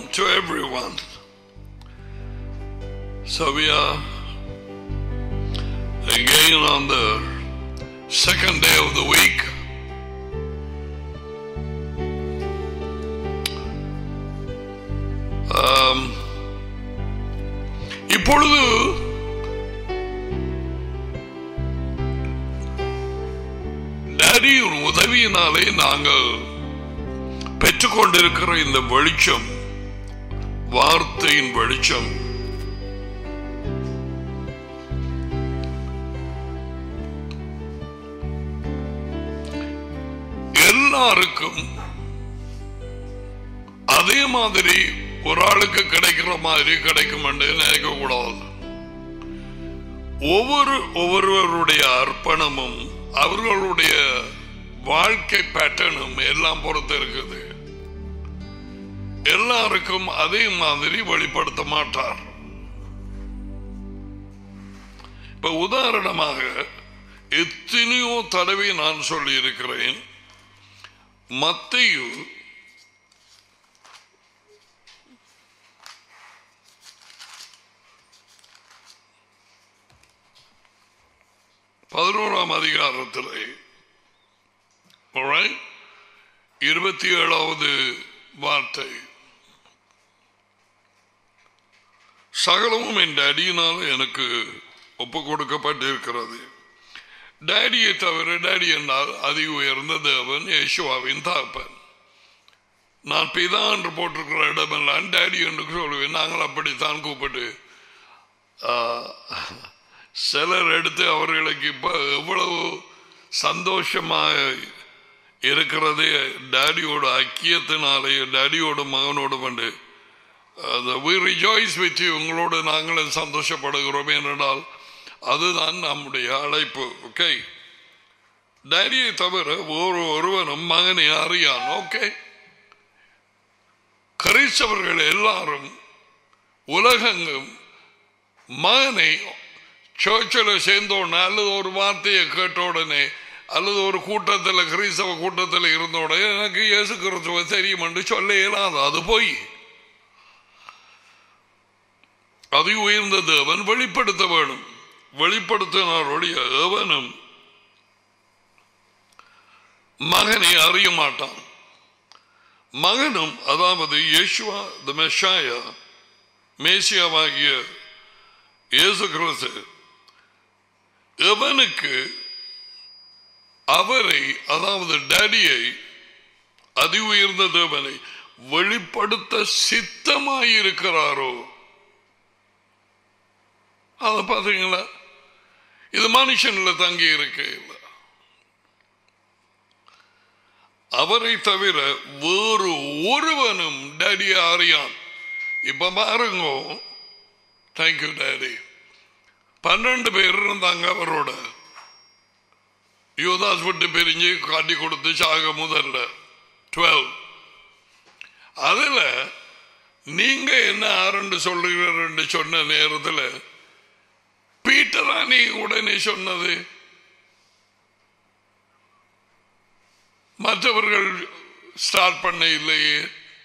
to everyone. So we are again on the second day of the week. Um, இப்பொழுது டேடியின் உதவியினாலே நாங்கள் பெற்றுக்கொண்டிருக்கிற இந்த வெளிச்சம் வார்த்தையின் வெளிச்சம் எல்லாருக்கும் அதே மாதிரி ஒரு ஆளுக்கு கிடைக்கிற மாதிரி கிடைக்கும் என்று நினைக்க கூடாது ஒவ்வொரு ஒவ்வொருவருடைய அர்ப்பணமும் அவர்களுடைய வாழ்க்கை பேட்டர்னும் எல்லாம் பொறுத்து இருக்குது எல்லாருக்கும் அதே மாதிரி வெளிப்படுத்த மாட்டார் இப்ப உதாரணமாக எத்தனையோ தடவை நான் சொல்லி இருக்கிறேன் மத்தையு பதினோராம் அதிகாரத்திலே alright? இருபத்தி ஏழாவது வார்த்தை சகலமும் என் டேடியினால் எனக்கு ஒப்பு கொடுக்கப்பட்டிருக்கிறது டேடியை தவிர டேடி என்றால் அதி உயர்ந்த தேவன் யேசுவாவின் தாப்பன் நான் பிதா என்று போட்டிருக்கிற இடமெல்லாம் டேடி என்று சொல்லுவேன் நாங்கள் அப்படித்தான் கூப்பிட்டு ஆ, சிலர் எடுத்து அவர்களுக்கு இப்ப எவ்வளவு சந்தோஷமாக இருக்கிறது டேடியோட ஐக்கியத்தினாலே டேடியோட மகனோடு வந்து we rejoice with you உங்களோடு நாங்களும் சந்தோஷப்படுகிறோம் என்றால் அதுதான் நம்முடைய அழைப்பு ஓகே டேடியை தவிர ஒரு ஒருவனும் மகனை அறியான் ஓகே கிறிஸ்தவர்கள் எல்லாரும் உலகெங்கும் மகனை சர்ச்சில் சேர்ந்த உடனே அல்லது ஒரு வார்த்தையை கேட்ட உடனே அல்லது ஒரு கூட்டத்தில் கிறிஸ்தவ கூட்டத்தில் இருந்த உடனே எனக்கு இயேசு கிறிஸ்துவ தெரியும் என்று சொல்ல இயலாது அது போய் அது உயர்ந்த தேவன் வெளிப்படுத்த வேணும் வெளிப்படுத்தினாருடைய எவனும் மகனை அறிய மாட்டான் மகனும் அதாவது யேசுவா த மெஷாயா மேசியாவாகிய இயேசு கிறிஸ்து எவனுக்கு அவரை அதாவது டேடியை அதி உயர்ந்த தேவனை வெளிப்படுத்த சித்தமாயிருக்கிறாரோ அதை பார்த்தீங்களா இது மனுஷன்ல தங்கி இருக்கு இல்ல அவரை தவிர வேறு ஒருவனும் டேடியை அறியான் இப்ப பாருங்க தேங்க்யூ டேடி பன்னெண்டு பேர் இருந்தாங்க அவரோட யோதாஸ் விட்டு பிரிஞ்சு காட்டி கொடுத்து சாக முதல்ல டுவெல் அதுல நீங்க என்ன ஆரண்டு சொல்றீங்க சொன்ன நேரத்தில் பீட்டரா நீ உடனே சொன்னது மற்றவர்கள் ஸ்டார்ட் பண்ண இல்லையே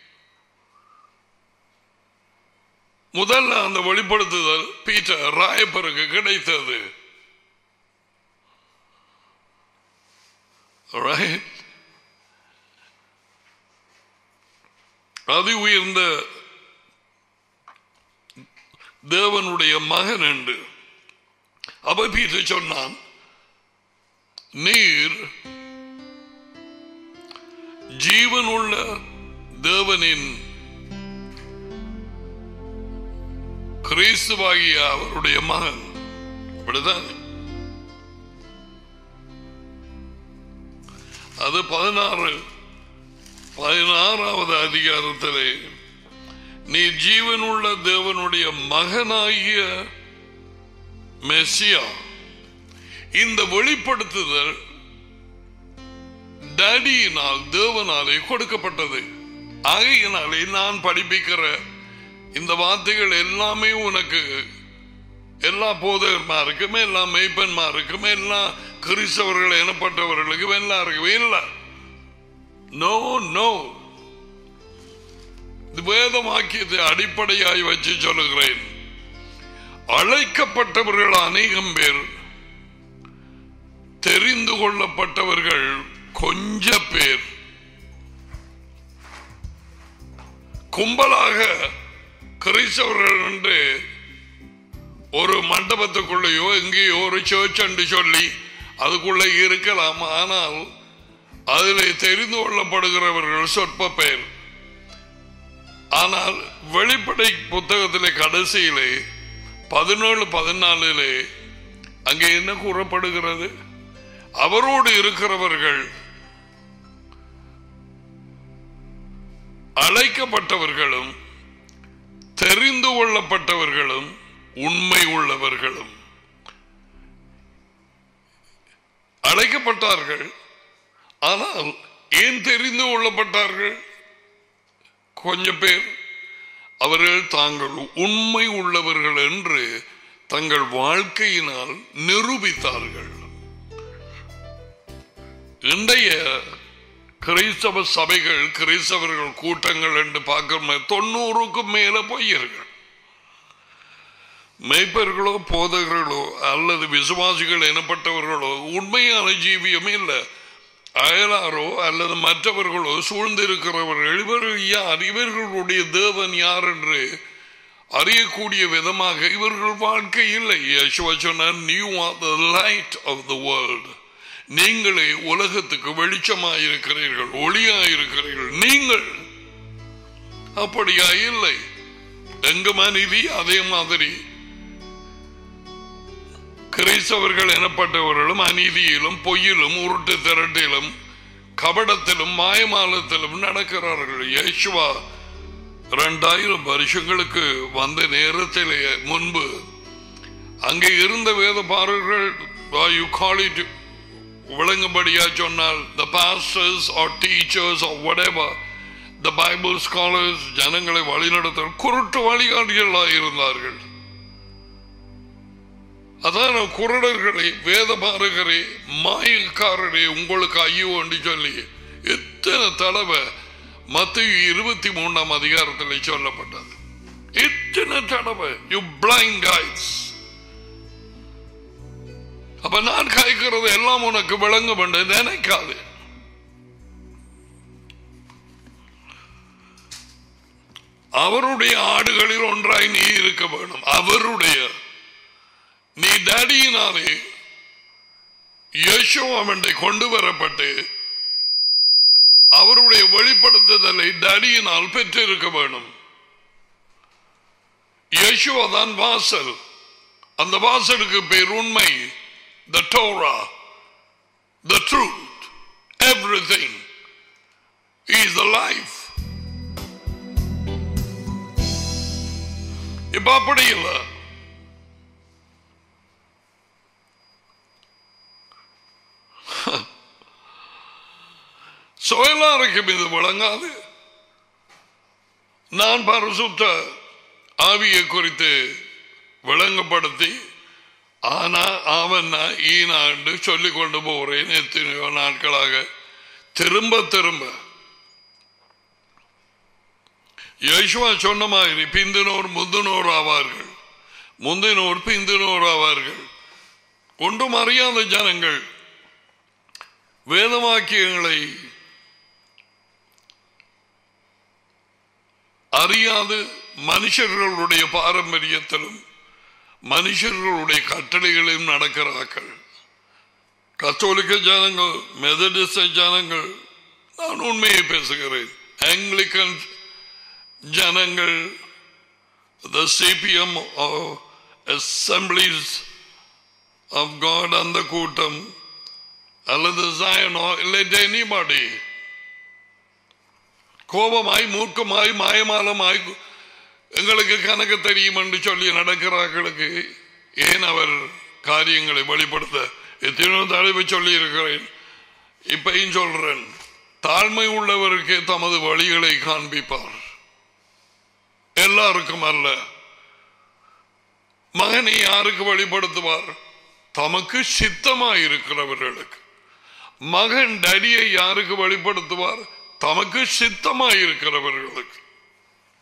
முதல்ல அந்த வெளிப்படுத்துதல் பீட்டர் ராயப்பருக்கு கிடைத்தது Right? அதி உயர்ந்த தேவனுடைய மகன் என்று அப்ப பீட்டர் சொன்னான் நீர் ஜீவனுள்ள தேவனின் கிறிஸ்துவாகிய அவருடைய மகன் அப்படிதான் அது பதினாறு பதினாறாவது அதிகாரத்திலே நீ ஜீவனுள்ள தேவனுடைய மகனாகிய மெஸ்ஸியா இந்த வெளிப்படுத்துதல் டேடியினால் தேவனாலே கொடுக்கப்பட்டது ஆகையினாலே நான் படிப்பிக்கிற இந்த வார்த்தைகள் எல்லாமே உனக்கு எல்லா போதகர்மாருக்கும் எல்லா மெய்ப்பன்மாருக்கும் எல்லா கிறிஸ்தவர்கள் எனப்பட்டவர்களுக்கும் எல்லாருக்கும் இல்லை நோ நோ வேத வாக்கியத்தை அடிப்படையாய் வச்சு சொல்லுகிறேன் அழைக்கப்பட்டவர்கள் அநேகம் பேர் தெரிந்து கொள்ளப்பட்டவர்கள் கொஞ்ச பேர் கும்பலாக கிறிஸ்தவர்கள் என்று ஒரு மண்டபத்துக்குள்ளேயோ எங்கேயோ ஒரு சர்ச் என்று சொல்லி அதுக்குள்ளே இருக்கலாம் ஆனால் அதில் தெரிந்து கொள்ளப்படுகிறவர்கள் சொற்ப பேர் ஆனால் வெளிப்படை புத்தகத்திலே கடைசியிலே பதினேழு பதினாலிலே அங்கே என்ன கூறப்படுகிறது அவரோடு இருக்கிறவர்கள் அழைக்கப்பட்டவர்களும் தெரிந்து கொள்ளப்பட்டவர்களும் உண்மை உள்ளவர்களும் அழைக்கப்பட்டார்கள் ஆனால் ஏன் தெரிந்து கொள்ளப்பட்டார்கள் கொஞ்சம் பேர் அவர்கள் தாங்கள் உண்மை உள்ளவர்கள் என்று தங்கள் வாழ்க்கையினால் நிரூபித்தார்கள் இன்றைய கிறிஸ்தவ சபைகள் கிறிஸ்தவர்கள் கூட்டங்கள் என்று பார்க்கிற தொண்ணூறுக்கும் மேல பொய்யர்கள் மெய்ப்பர்களோ போதகர்களோ அல்லது விசுவாசிகள் எனப்பட்டவர்களோ உண்மையான ஜீவியமே இல்லை அயலாரோ அல்லது மற்றவர்களோ சூழ்ந்திருக்கிறவர்கள் இவர்கள் யார் இவர்களுடைய தேவன் யார் என்று அறியக்கூடிய விதமாக இவர்கள் வாழ்க்கை இல்லை யசுவா சொன்னார் you are the light of the world நீங்களே உலகத்துக்கு வெளிச்சமாயிருக்கிறீர்கள் ஒளியாயிருக்கிறீர்கள் நீங்கள் அப்படியா இல்லை எங்க மனைவி அதே மாதிரி கிறிஸ்தவர்கள் எனப்பட்டவர்களும் அநீதியிலும் பொய்யிலும் உருட்டு திரட்டிலும் கபடத்திலும் மாயமாலத்திலும் நடக்கிறார்கள் யேசுவா இரண்டாயிரம் வருஷங்களுக்கு வந்த நேரத்திலே முன்பு அங்கே இருந்த வேத பாரர்கள் யூ கால் இட் விளங்கும்படியா சொன்னால் the pastors or teachers or whatever the bible scholars ஜனங்களை வழிநடத்த குருட்டு வழிகாட்டிகளாக இருந்தார்கள் அதான் குருடர்களே வேத பாரகரே மாயக்காரரே உங்களுக்கு ஐயோ என்று சொல்லி எத்தனை தடவை மத்திய இருபத்தி மூணாம் அதிகாரத்தில் சொல்லப்பட்டது எத்தனை தடவை யூ பிளைண்ட் கைஸ் அப்ப நான் காய்க்கிறது எல்லாம் உனக்கு விளங்க வேண்டும் நினைக்காது அவருடைய ஆடுகளில் ஒன்றாய் நீ இருக்க வேண்டும் அவருடைய நீ டேடியினாலே யசோவாமண்டை கொண்டு வரப்பட்டு அவருடைய வெளிப்படுத்துதலை டேடியினால் பெற்றிருக்க வேண்டும் யசுவா தான் வாசல் அந்த வாசலுக்கு பேர் உண்மை the Torah, the truth, everything is the life. இப்ப அப்படி இல்லை எல்லாருக்கும் இது வழங்காது நான் பரிசுத்த ஆவியை குறித்து விளங்கப்படுத்தி ஆனா அவன் ஈனாண்டு சொல்லிக் கொண்டு போகிறேன் எத்தனையோ நாட்களாக திரும்ப திரும்ப யேசுவா சொன்ன மாதிரி பிந்தினோர் முந்தினோர் ஆவார்கள் முந்தினோர் பிந்தினோர் ஆவார்கள் ஒன்றும் அறியாத ஜனங்கள் வேதவாக்கியங்களை அறியாது மனுஷர்களுடைய பாரம்பரியத்திலும் மனுஷர்களுடைய கட்டளைகளையும் நடக்கிறார்கள் கத்தோலிக்க ஜனங்கள் மெதடிஸ்ட ஜனங்கள் நான் உண்மையை பேசுகிறேன் ஆங்கிலிக்கன் ஜனங்கள் the CPM assemblies of God அந்த கூட்டம் அல்லது சாயனோ இல்லை எனிபாடி கோபமாய் மூர்க்கமாய் மாயமாலமாய் எங்களுக்கு கணக்கு தெரியும் என்று சொல்லி நடக்கிறார்களுக்கு ஏன் அவர் காரியங்களை வெளிப்படுத்த எத்தனையோ தடவை சொல்லி இருக்கிறேன் இப்பையும் சொல்றேன் தாழ்மை உள்ளவருக்கு தமது வழிகளை காண்பிப்பார் எல்லாருக்கும் அல்ல மகனை யாருக்கு வெளிப்படுத்துவார் தமக்கு சித்தமாய் இருக்கிறவர்களுக்கு மகன் டடியை யாருக்கு வெளிப்படுத்துவார் தமக்கு சித்தமாய் இருக்கிறவர்களுக்கு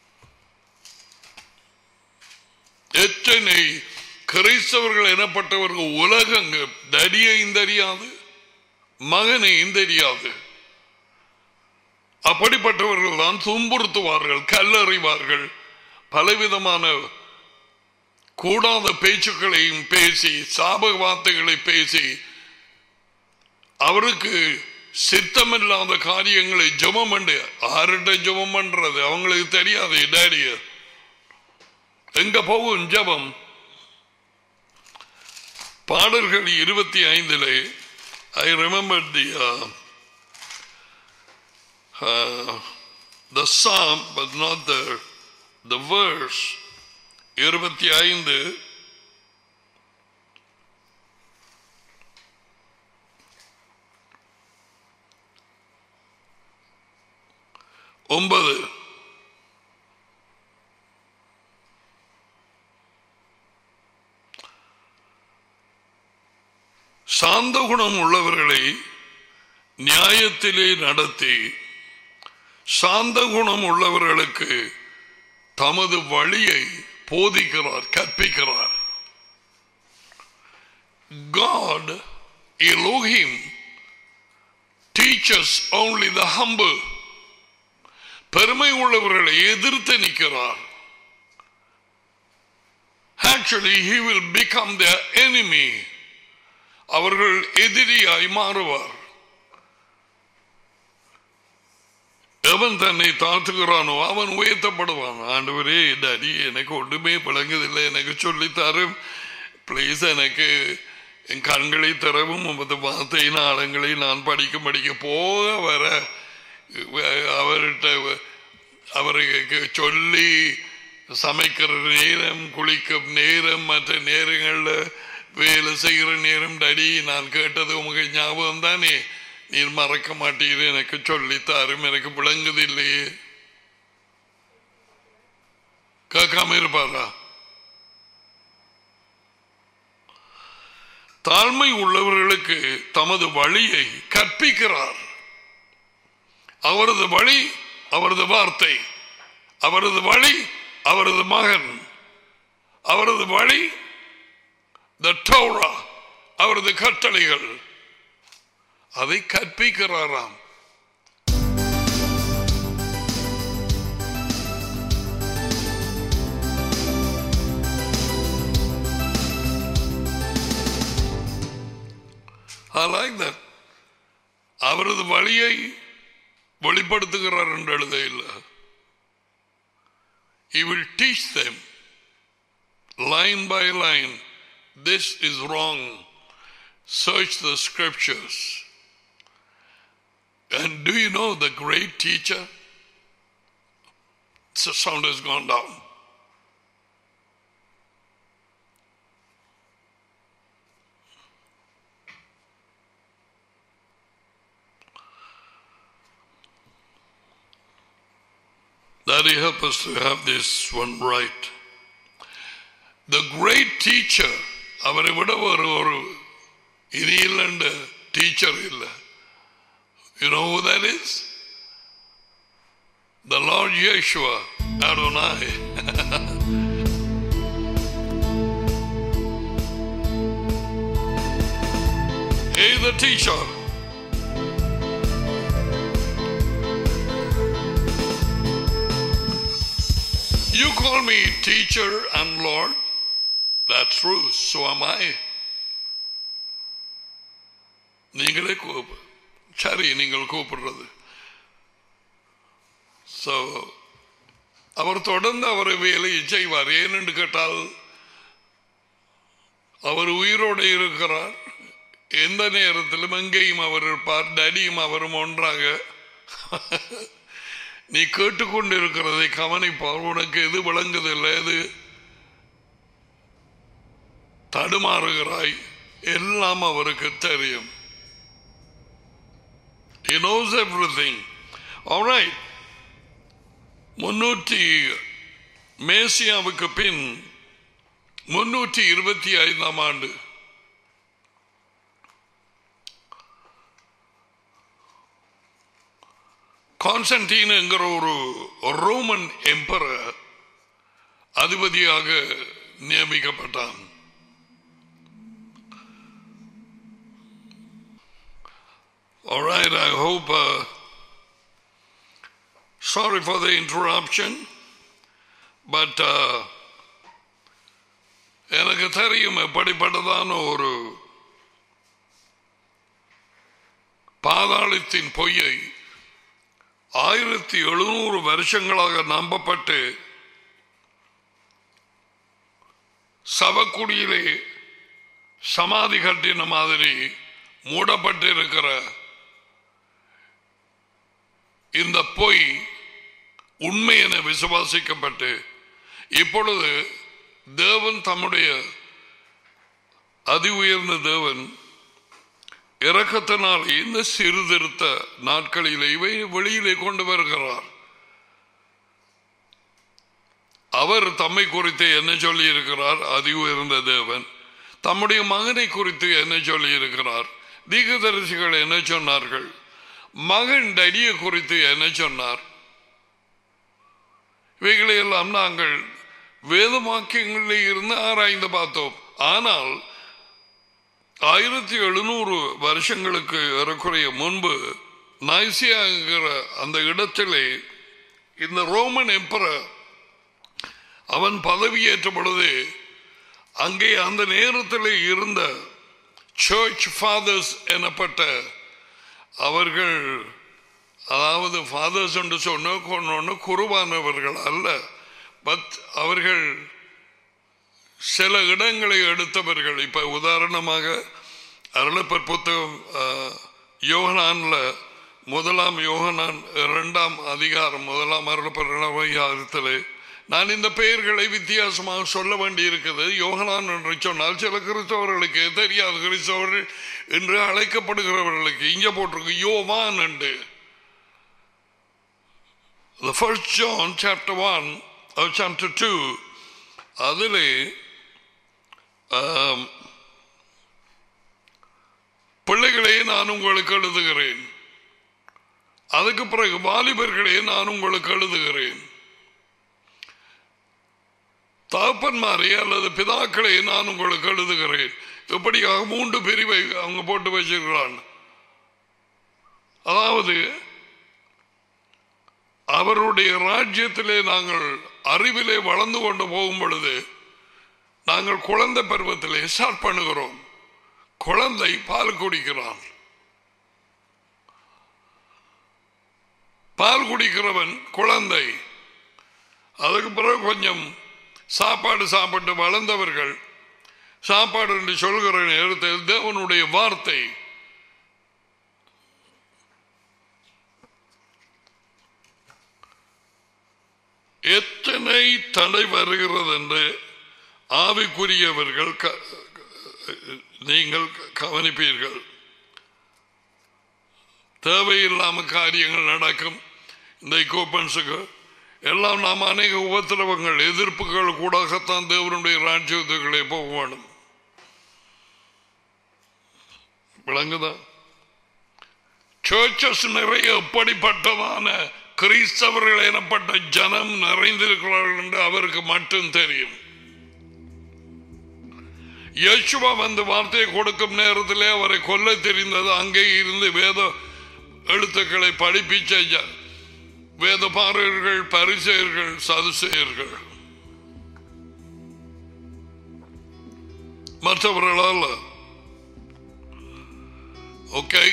எத்தனை கிறிஸ்தவர்கள் எனப்பட்டவர்கள் உலகங்க தடியையும் தெரியாது மகனையும் தெரியாது அப்படிப்பட்டவர்கள் தான் துன்புறுத்துவார்கள் கல்லறிவார்கள் பலவிதமான கூடாத பேச்சுக்களையும் பேசி சாபக வார்த்தைகளை பேசி அவருக்கு சித்தமில்லாத காரியங்களை ஜெபம் பண்ணு ஆருட்ட ஜெபம் பண்றது அவங்களுக்கு தெரியாது டேடிய எங்க போகும் ஜெபம் பாடல்கள் இருபத்தி ஐந்திலே I remember the the psalm but not the the verse இருபத்தி ஐந்து ஒன்பது சாந்த குணம் உள்ளவர்களை நியாயத்திலே நடத்தி சாந்த குணம் உள்ளவர்களுக்கு தமது வழியை போதிக்கிறார் கற்பிக்கிறார் God, Elohim, teaches only the humble. பெருமை உள்ளவர்களை எதிர்த்து நிற்கிறார் actually he will become their enemy அவர்கள் எதிரியாய் மாறுவார் எவன் தன்னை தாழ்த்துகிறானோ அவன் உயர்த்தப்படுவான் ஆண்டவரே டடி எனக்கு ஒன்றுமே விளங்குதில்லை எனக்கு சொல்லித்தாரும் ப்ளீஸ் எனக்கு என் கண்களை திறவும் உமது வார்த்தையின் ஆழங்களை நான் படிக்க படிக்க போக வர அவர்கிட்ட அவருக்கு சொல்லி சமைக்கிற நேரம் குளிக்கும் நேரம் மற்ற நேரங்களில் வேலை செய்கிற நேரம் டடி நான் கேட்டது உமக்கு ஞாபகம் தானே நீர் மறக்க மாட்டீர் எனக்கு சொல்லித்தாரும் எனக்கு விளங்குதில்லையே கேட்காம இருப்பாரா தாழ்மை உள்ளவர்களுக்கு தமது வழியை கற்பிக்கிறார் அவரது வழி அவரது வார்த்தை அவரது வழி அவரது மகன் அவரது வழி த டோரா அவரது கட்டளைகள் அதை கற்பிக்கிறாராம் I like that. அவரது வழியை வெளிப்படுத்துகிறார் என்று எழுத இல்லை He will teach them line by line. This is wrong. Search the scriptures. And do you know the great teacher? The sound has gone down. Daddy, help us to have this one right. The great teacher, அவரை விட ஒரு ஒரு இது இல்லைன்ற teacher இல்லை You know who that is? The Lord Yeshua Adonai. hey, the teacher. You call me teacher and Lord. That's true. So am I. நீங்களே கூப்பு சரி நீங்கள் கூப்பிடுறது ஸோ அவர் தொடர்ந்து அவர் வேலையை செய்வார் ஏனென்று கேட்டால் அவர் உயிரோடு இருக்கிறார் எந்த நேரத்திலும் எங்கேயும் அவர் இருப்பார் டடியும் அவரும் ஒன்றாக நீ கேட்டுக்கொண்டு இருக்கிறதை கவனிப்பார் உனக்கு எது விளங்குதில்லை எது தடுமாறுகிறாய் எல்லாம் அவருக்கு தெரியும் He knows everything. All right. முன்னூற்றி மேசியாவுக்கு பின் முன்னூற்றி இருபத்தி ஐந்தாம் ஆண்டு கான்ஸ்டன்டீன் என்கிற ஒரு ரோமன் எம்பரர் அதிபதியாக நியமிக்கப்பட்டான் All right, I hope. Uh, sorry for the interruption, but uh, எனக்கு தெரியும் எப்படிப்பட்டதான ஒரு பாதாளத்தின் பொய்யை ஆயிரத்தி எழுநூறு வருஷங்களாக நம்பப்பட்டு சவக்குடியிலே சமாதி கட்டின மாதிரி மூடப்பட்டிருக்கிற இந்த பொய் உண்மை என விசுவாசிக்கப்பட்டு இப்பொழுது தேவன் தம்முடைய அதி உயர்ந்த தேவன் இரக்கத்தினால் இந்த சீர்திருத்த நாட்களிலே இவை வெளியிலே கொண்டு வருகிறார் அவர் தம்மை குறித்து என்ன சொல்லி இருக்கிறார் அதி உயர்ந்த தேவன் தம்முடைய மகனை குறித்து என்ன சொல்லி இருக்கிறார் தீகதரிசிகள் என்ன சொன்னார்கள் மகன் டடிய குறித்து என்ன சொன்னார் இவைகளை எல்லாம் நாங்கள் வேதவாக்கியங்களில் இருந்து ஆராய்ந்து பார்த்தோம் ஆனால் ஆயிரத்தி எழுநூறு வருஷங்களுக்கு ஏறக்குறைய முன்பு நைசியாங்கிற அந்த இடத்திலே இந்த ரோமன் எம்பரர் அவன் பதவியேற்ற பொழுது அங்கே அந்த நேரத்தில் இருந்த சர்ச் ஃபாதர்ஸ் எனப்பட்ட அவர்கள் அதாவது ஃபாதர்ஸ் என்று சொன்ன கொண்டு குருவானவர்கள் அல்ல பட் அவர்கள் சில இடங்களை எடுத்தவர்கள் இப்ப உதாரணமாக அருளப்பர் புத்தகம் யோகனான்ல முதலாம் யோகனான் இரண்டாம் அதிகாரம் முதலாம் அருளப்பர் அதிகாரத்தில் நான் இந்த பெயர்களை வித்தியாசமாக சொல்ல வேண்டி இருக்குது யோகனான் என்று சொன்னால் சில கிறிஸ்தவர்களுக்கு தெரியாது கிறிஸ்தவர்கள் என்று அழைக்கப்படுகிறவர்களுக்கு இங்க போட்டிருக்கு யோவான் என்று The first John chapter 1 or chapter 2 அதிலே பிள்ளைகளே நான் உங்களுக்கு எழுதுகிறேன் அதுக்கு பிறகு வாலிபர்களே நான் உங்களுக்கு எழுதுகிறேன் தகப்பன்மாரே அல்லது பிதாக்களே நான் உங்களுக்கு எழுதுகிறேன் இப்படியாக மூன்று பிரிவை அவங்க போட்டு வச்சிருக்கிறான் அதாவது அவருடைய ராஜ்யத்திலே நாங்கள் அறிவிலே வளர்ந்து கொண்டு போகும் பொழுது நாங்கள் குழந்தை பருவத்திலே ஸ்டார்ட் பண்ணுகிறோம் குழந்தை பால் குடிக்கிறான் பால் குடிக்கிறவன் குழந்தை அதுக்கு பிறகு கொஞ்சம் சாப்பாடு சாப்பிட்டு வளர்ந்தவர்கள் சாப்பாடு என்று சொல்கிற நேரத்தில் தேவனுடைய வார்த்தை எத்தனை தடை வருகிறது என்று ஆவிக்குரியவர்கள் நீங்கள் கவனிப்பீர்கள் தேவையில்லாம காரியங்கள் நடக்கும் இந்த எக்யூப்மெண்ட்ஸுக்கு எல்லாம் நாம் அநேக உபத்திரவங்கள் எதிர்ப்புகள் கூடத்தான் தேவனுடைய ராஜ்யத்துக்களே போக வேணும் விளங்குதா சர்ச்சஸ் நிறைய எப்படிப்பட்டதான கிறிஸ்தவர்கள் எனப்பட்ட ஜனம் நிறைந்திருக்கிறார்கள் என்று அவருக்கு மட்டும் தெரியும் யேசுவா வந்து வார்த்தையை கொடுக்கும் நேரத்திலே அவரை கொல்ல தெரிந்தது அங்கே இருந்து வேத எழுத்துக்களை படிப்பிச்ச வேத பாரர்கள் பரிசெயர்கள் சதுசெயர்கள் மற்றவர்களால் ஓகே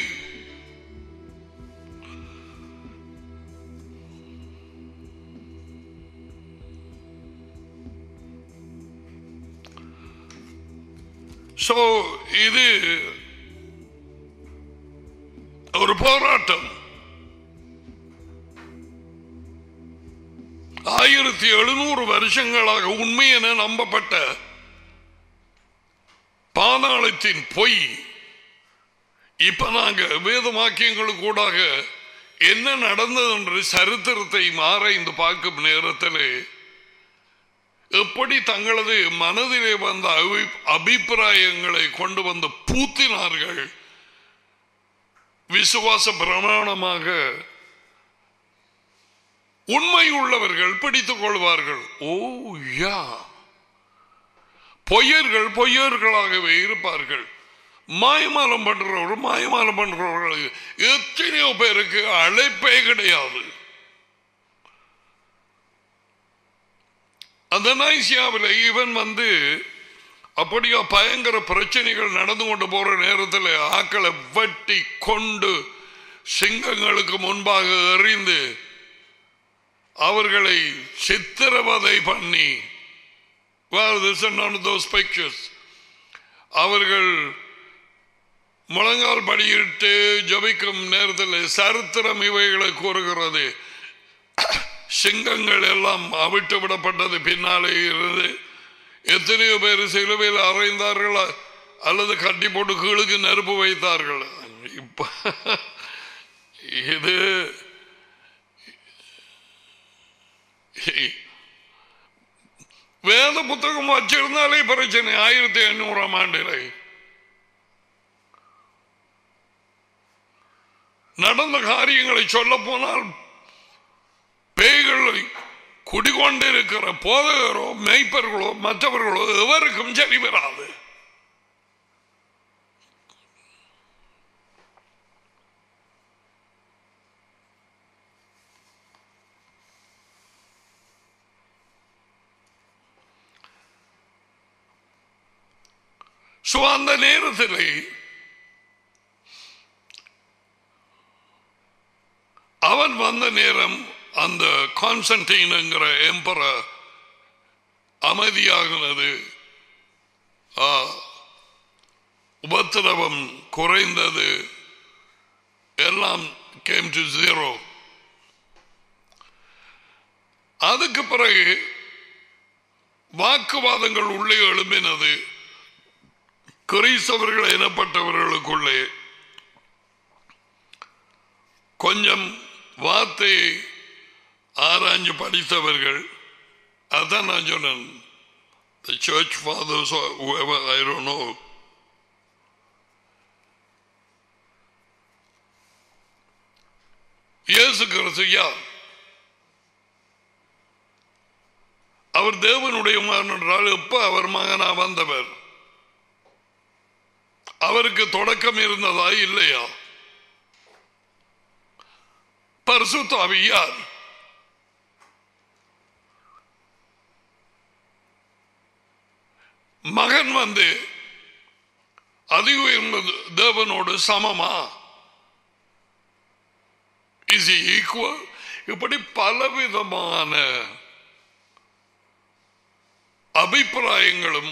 ஸோ இது ஒரு போராட்டம் ஆயிரத்தி எழுநூறு வருஷங்களாக உண்மை என நம்பப்பட்ட பாதாளத்தின் பொய் இப்ப நாங்க வேதவாக்கியங்களுக்கு கூடாக என்ன நடந்தது என்று சரித்திரத்தை ஆராய்ந்து பார்க்கும் நேரத்தில் எப்படி தங்களது மனதிலே வந்த அபிப்பிராயங்களை கொண்டு வந்து பூத்தினார்கள் விசுவாச பிரமாணமாக உண்மை உள்ளவர்கள் பிடித்துக் கொள்வார்கள் ஓ யா பொய்யர்கள் பொய்யர்களாகவே இருப்பார்கள் மாயமாலம் பண்றவர்கள் மாயமாலம் பண்றவர்களுக்கு எத்தனையோ பேருக்கு அழைப்பே கிடையாது அந்த நைசியாவில் இவன் வந்து அப்படியா பயங்கர பிரச்சனைகள் நடந்து கொண்டு போற நேரத்தில் ஆக்களை வெட்டி கொண்டு சிங்கங்களுக்கு முன்பாக எறிந்து அவர்களை சித்திரவதை பண்ணி well, this is none of those pictures. அவர்கள் முழங்கால் படியிட்டு ஜபிக்கும் நேரத்தில் சரித்திரம் இவைகளை கூறுகிறது சிங்கங்கள் எல்லாம் அவிட்டு விடப்பட்டது பின்னாலே இருந்து எத்தனையோ பேர் சிலுவையில் அறைந்தார்கள் அல்லது கட்டி போட்டு கீழுக்கு நெருப்பு வைத்தார்கள் இப்ப இது வேத புத்தகம் வச்சிருந்தாலே பிரச்சனை ஆயிரத்தி எண்ணூறாம் ஆண்டில் நடந்த காரியங்களை சொல்ல போனால் பேய்களை குடிகொண்டிருக்கிற போதகரோ மெய்ப்பர்களோ மற்றவர்களோ எவருக்கும் சரி வராது சோ அந்த நேரத்தில் அவன் வந்த நேரம் அந்த கான்ஸ்டன்டைன்ங்கிற எம்பர அமைதியாகினது ஆ, உபத்திரவம் குறைந்தது எல்லாம் கேம் டு ஜீரோ அதுக்கு பிறகு வாக்குவாதங்கள் உள்ளே எழும்பினது கிறிஸ்தவர்கள் எனப்பட்டவர்களுக்குள்ளே கொஞ்சம் வார்த்தையை ஆராய்ஞ்சு படித்தவர்கள் அதான் நான் சொன்னேன் the church fathers or whoever I don't know இயேசு கிறிஸ்து யார் அவர் தேவனுடைய மகன் என்றால் எப்ப அவர் மகனா வந்தவர் அவருக்கு தொடக்கம் இருந்ததா இல்லையா பரிசுத்தாவி யார் மகன் வந்து அதி உயர்ந்த தேவனோடு சமமா இஸ் ஈக்குவல் இப்படி பலவிதமான அபிப்பிராயங்களும்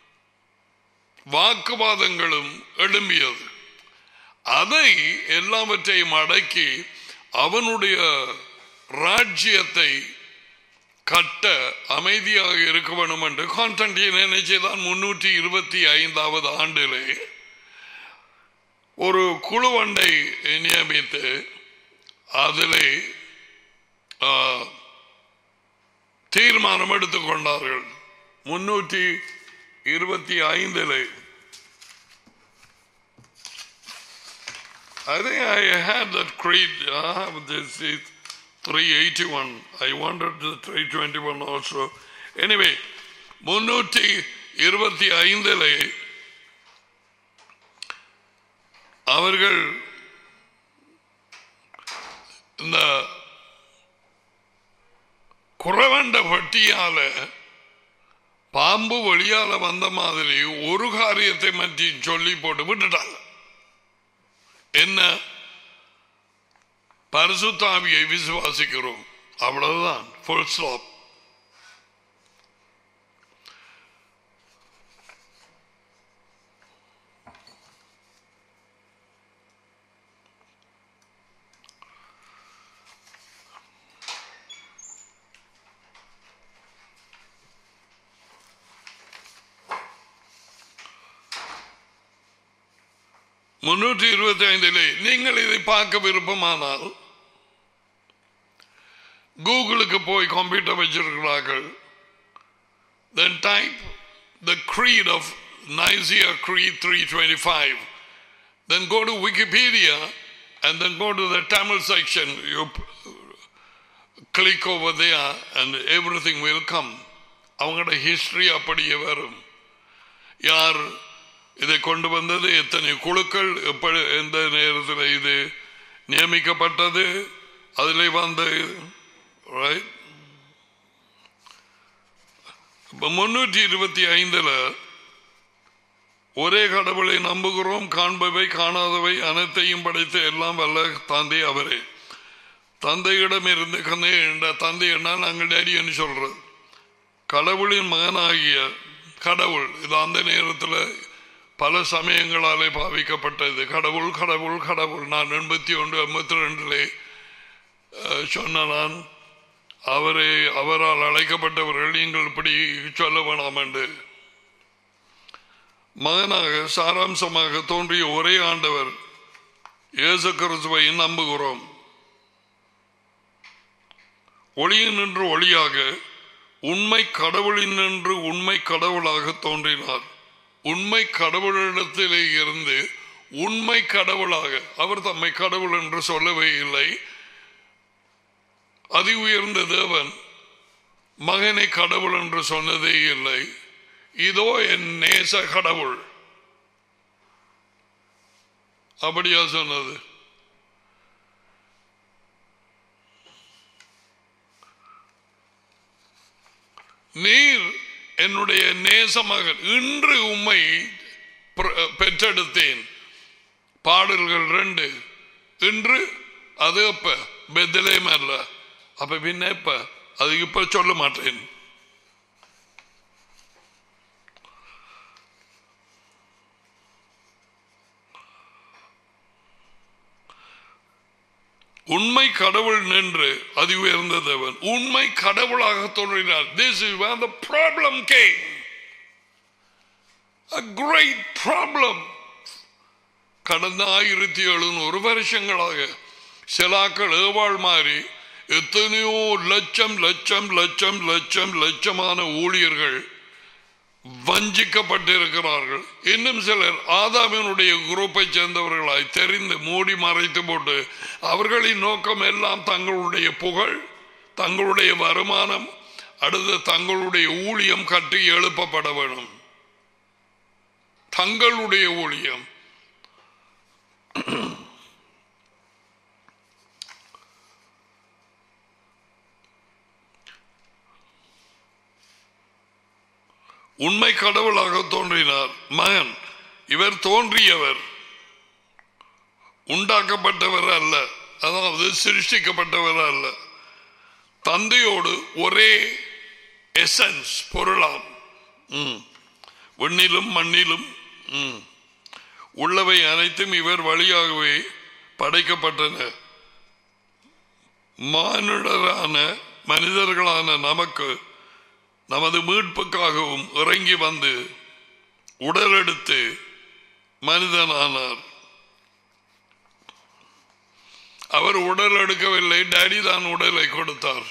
வாக்குவாதங்களும் எழும்பியது அதை எல்லாவற்றையும் அடக்கி அவனுடைய ராஜ்யத்தை கட்ட அமைதியாக இருக்க வேண்டும் என்று கான்ஸ்டன்டின் நினைச்சுதான் முன்னூற்றி இருபத்தி ஐந்தாவது ஆண்டிலே ஒரு குழுவண்டை நியமித்து அதிலே ஆ, தீர்மானம் எடுத்துக்கொண்டார்கள் முன்னூற்றி இருபத்தி ஐந்திலே I think I had that creed. I have this is 381. I wanted the 321 also. Anyway, முன்னூற்றி இருபத்தி ஐந்திலே அவர்கள் இந்த குறவண்ட பட்டியால பாம்பு வழியால வந்த மாதிரி ஒரு காரியத்தை பற்றி சொல்லி போட்டு விட்டுட்டாங்க என்ன பரிசுத்தாவியை விசுவாசிக்கிறோம் அவ்வளவுதான் full stop முன்னூற்றி இருபத்தி ஐந்திலே நீங்கள் இதை பார்க்க விருப்பமானால் கூகுளுக்கு போய் கம்ப்யூட்டர் வச்சிருக்கிறார்கள் then type the creed of Nicaea Creed 325 then go to Wikipedia and then go to the Tamil section you p- click over there and everything will come அவங்களோட ஹிஸ்டரி அப்படியே வரும் யார் இதை கொண்டு வந்தது எத்தனை குழுக்கள் எப்படி எந்த நேரத்தில் இது நியமிக்கப்பட்டது அதில் வந்த right? இப்ப முன்னூற்றி இருபத்தி ஐந்துல ஒரே கடவுளை நம்புகிறோம் காண்பவை காணாதவை அனைத்தையும் படைத்த எல்லாம் வல்ல தந்தை அவரே தந்தையிடம் இருந்து கந்தை என்ற தந்தை என்ன நாங்கள் டேடின்னு சொல்றது கடவுளின் மகனாகிய கடவுள் இது அந்த நேரத்தில் பல சமயங்களாலே பாவிக்கப்பட்டது கடவுள் கடவுள் கடவுள் நான் எண்பத்தி ஒன்று எண்பத்தி ரெண்டிலே சொன்ன நான் அவரை அவரால் அழைக்கப்பட்டவர்கள் நீங்கள் இப்படி சொல்ல வேணாம் என்று மகனாக சாராம்சமாக தோன்றிய ஒரே ஆண்டவர் இயேசு கிறிஸ்துவை நம்புகிறோம் ஒளியின் நின்று ஒளியாக உண்மை கடவுளின் நின்று உண்மை கடவுளாக தோன்றினார் உண்மை கடவுளிடத்திலே இருந்து உண்மை கடவுளாக அவர் தம்மை கடவுள் என்று சொல்லவே இல்லை அதி உயர்ந்த தேவன் மகனை கடவுள் என்று சொன்னதே இல்லை இதோ என் நேச கடவுள் அப்படியா சொன்னது நீர் என்னுடைய நேச மகன் இன்று உம்மை பிர- பெற்றெடுத்தேன் பாடல்கள் ரெண்டு இன்று அது அப்ப பெத்தலேம் அல்ல அப்ப பின்ன இப்ப அது இப்ப சொல்ல மாட்டேன் உண்மை கடவுள் நின்று அதி உயர்ந்த தேவன் உண்மை கடவுளாக தோன்றினார் this is where the problem came a great problem கடந்த ஆயிரத்தி எழுநூறு வருஷங்களாக சிலாக்கள் ஏவாள் மாறி எத்தனையோ லட்சம் லட்சம் லட்சம் லட்சம் லட்சமான ஊழியர்கள் வஞ்சிக்கப்பட்டிருக்கிறார்கள் இன்னும் சிலர் ஆதாமினுடைய குரூப்பை சேர்ந்தவர்களாய் தெரிந்து மூடி மறைத்து போட்டு அவர்களின் நோக்கம் எல்லாம் தங்களுடைய புகழ் தங்களுடைய வருமானம் அடுத்து தங்களுடைய ஊழியம் கட்டி எழுப்பப்பட வேணும் தங்களுடைய ஊழியம் உண்மை கடவுளாக தோன்றினார் மகன் இவர் தோன்றியவர் உண்டாக்கப்பட்டவர் அல்ல அதாவது சிருஷ்டிக்கப்பட்டவர் அல்ல தந்தையோடு ஒரே எசன்ஸ் பொருளாம் ம். விண்ணிலும் மண்ணிலும் ம். உள்ளவை அனைத்தும் இவர் வழியாகவே படைக்கப்பட்டன மானுடரான மனிதர்களான நமக்கு நமது மீட்புக்காகவும் இறங்கி வந்து உடல் எடுத்து மனிதனானார் அவர் உடல் எடுக்கவில்லை டேடி தான் உடலை கொடுத்தார்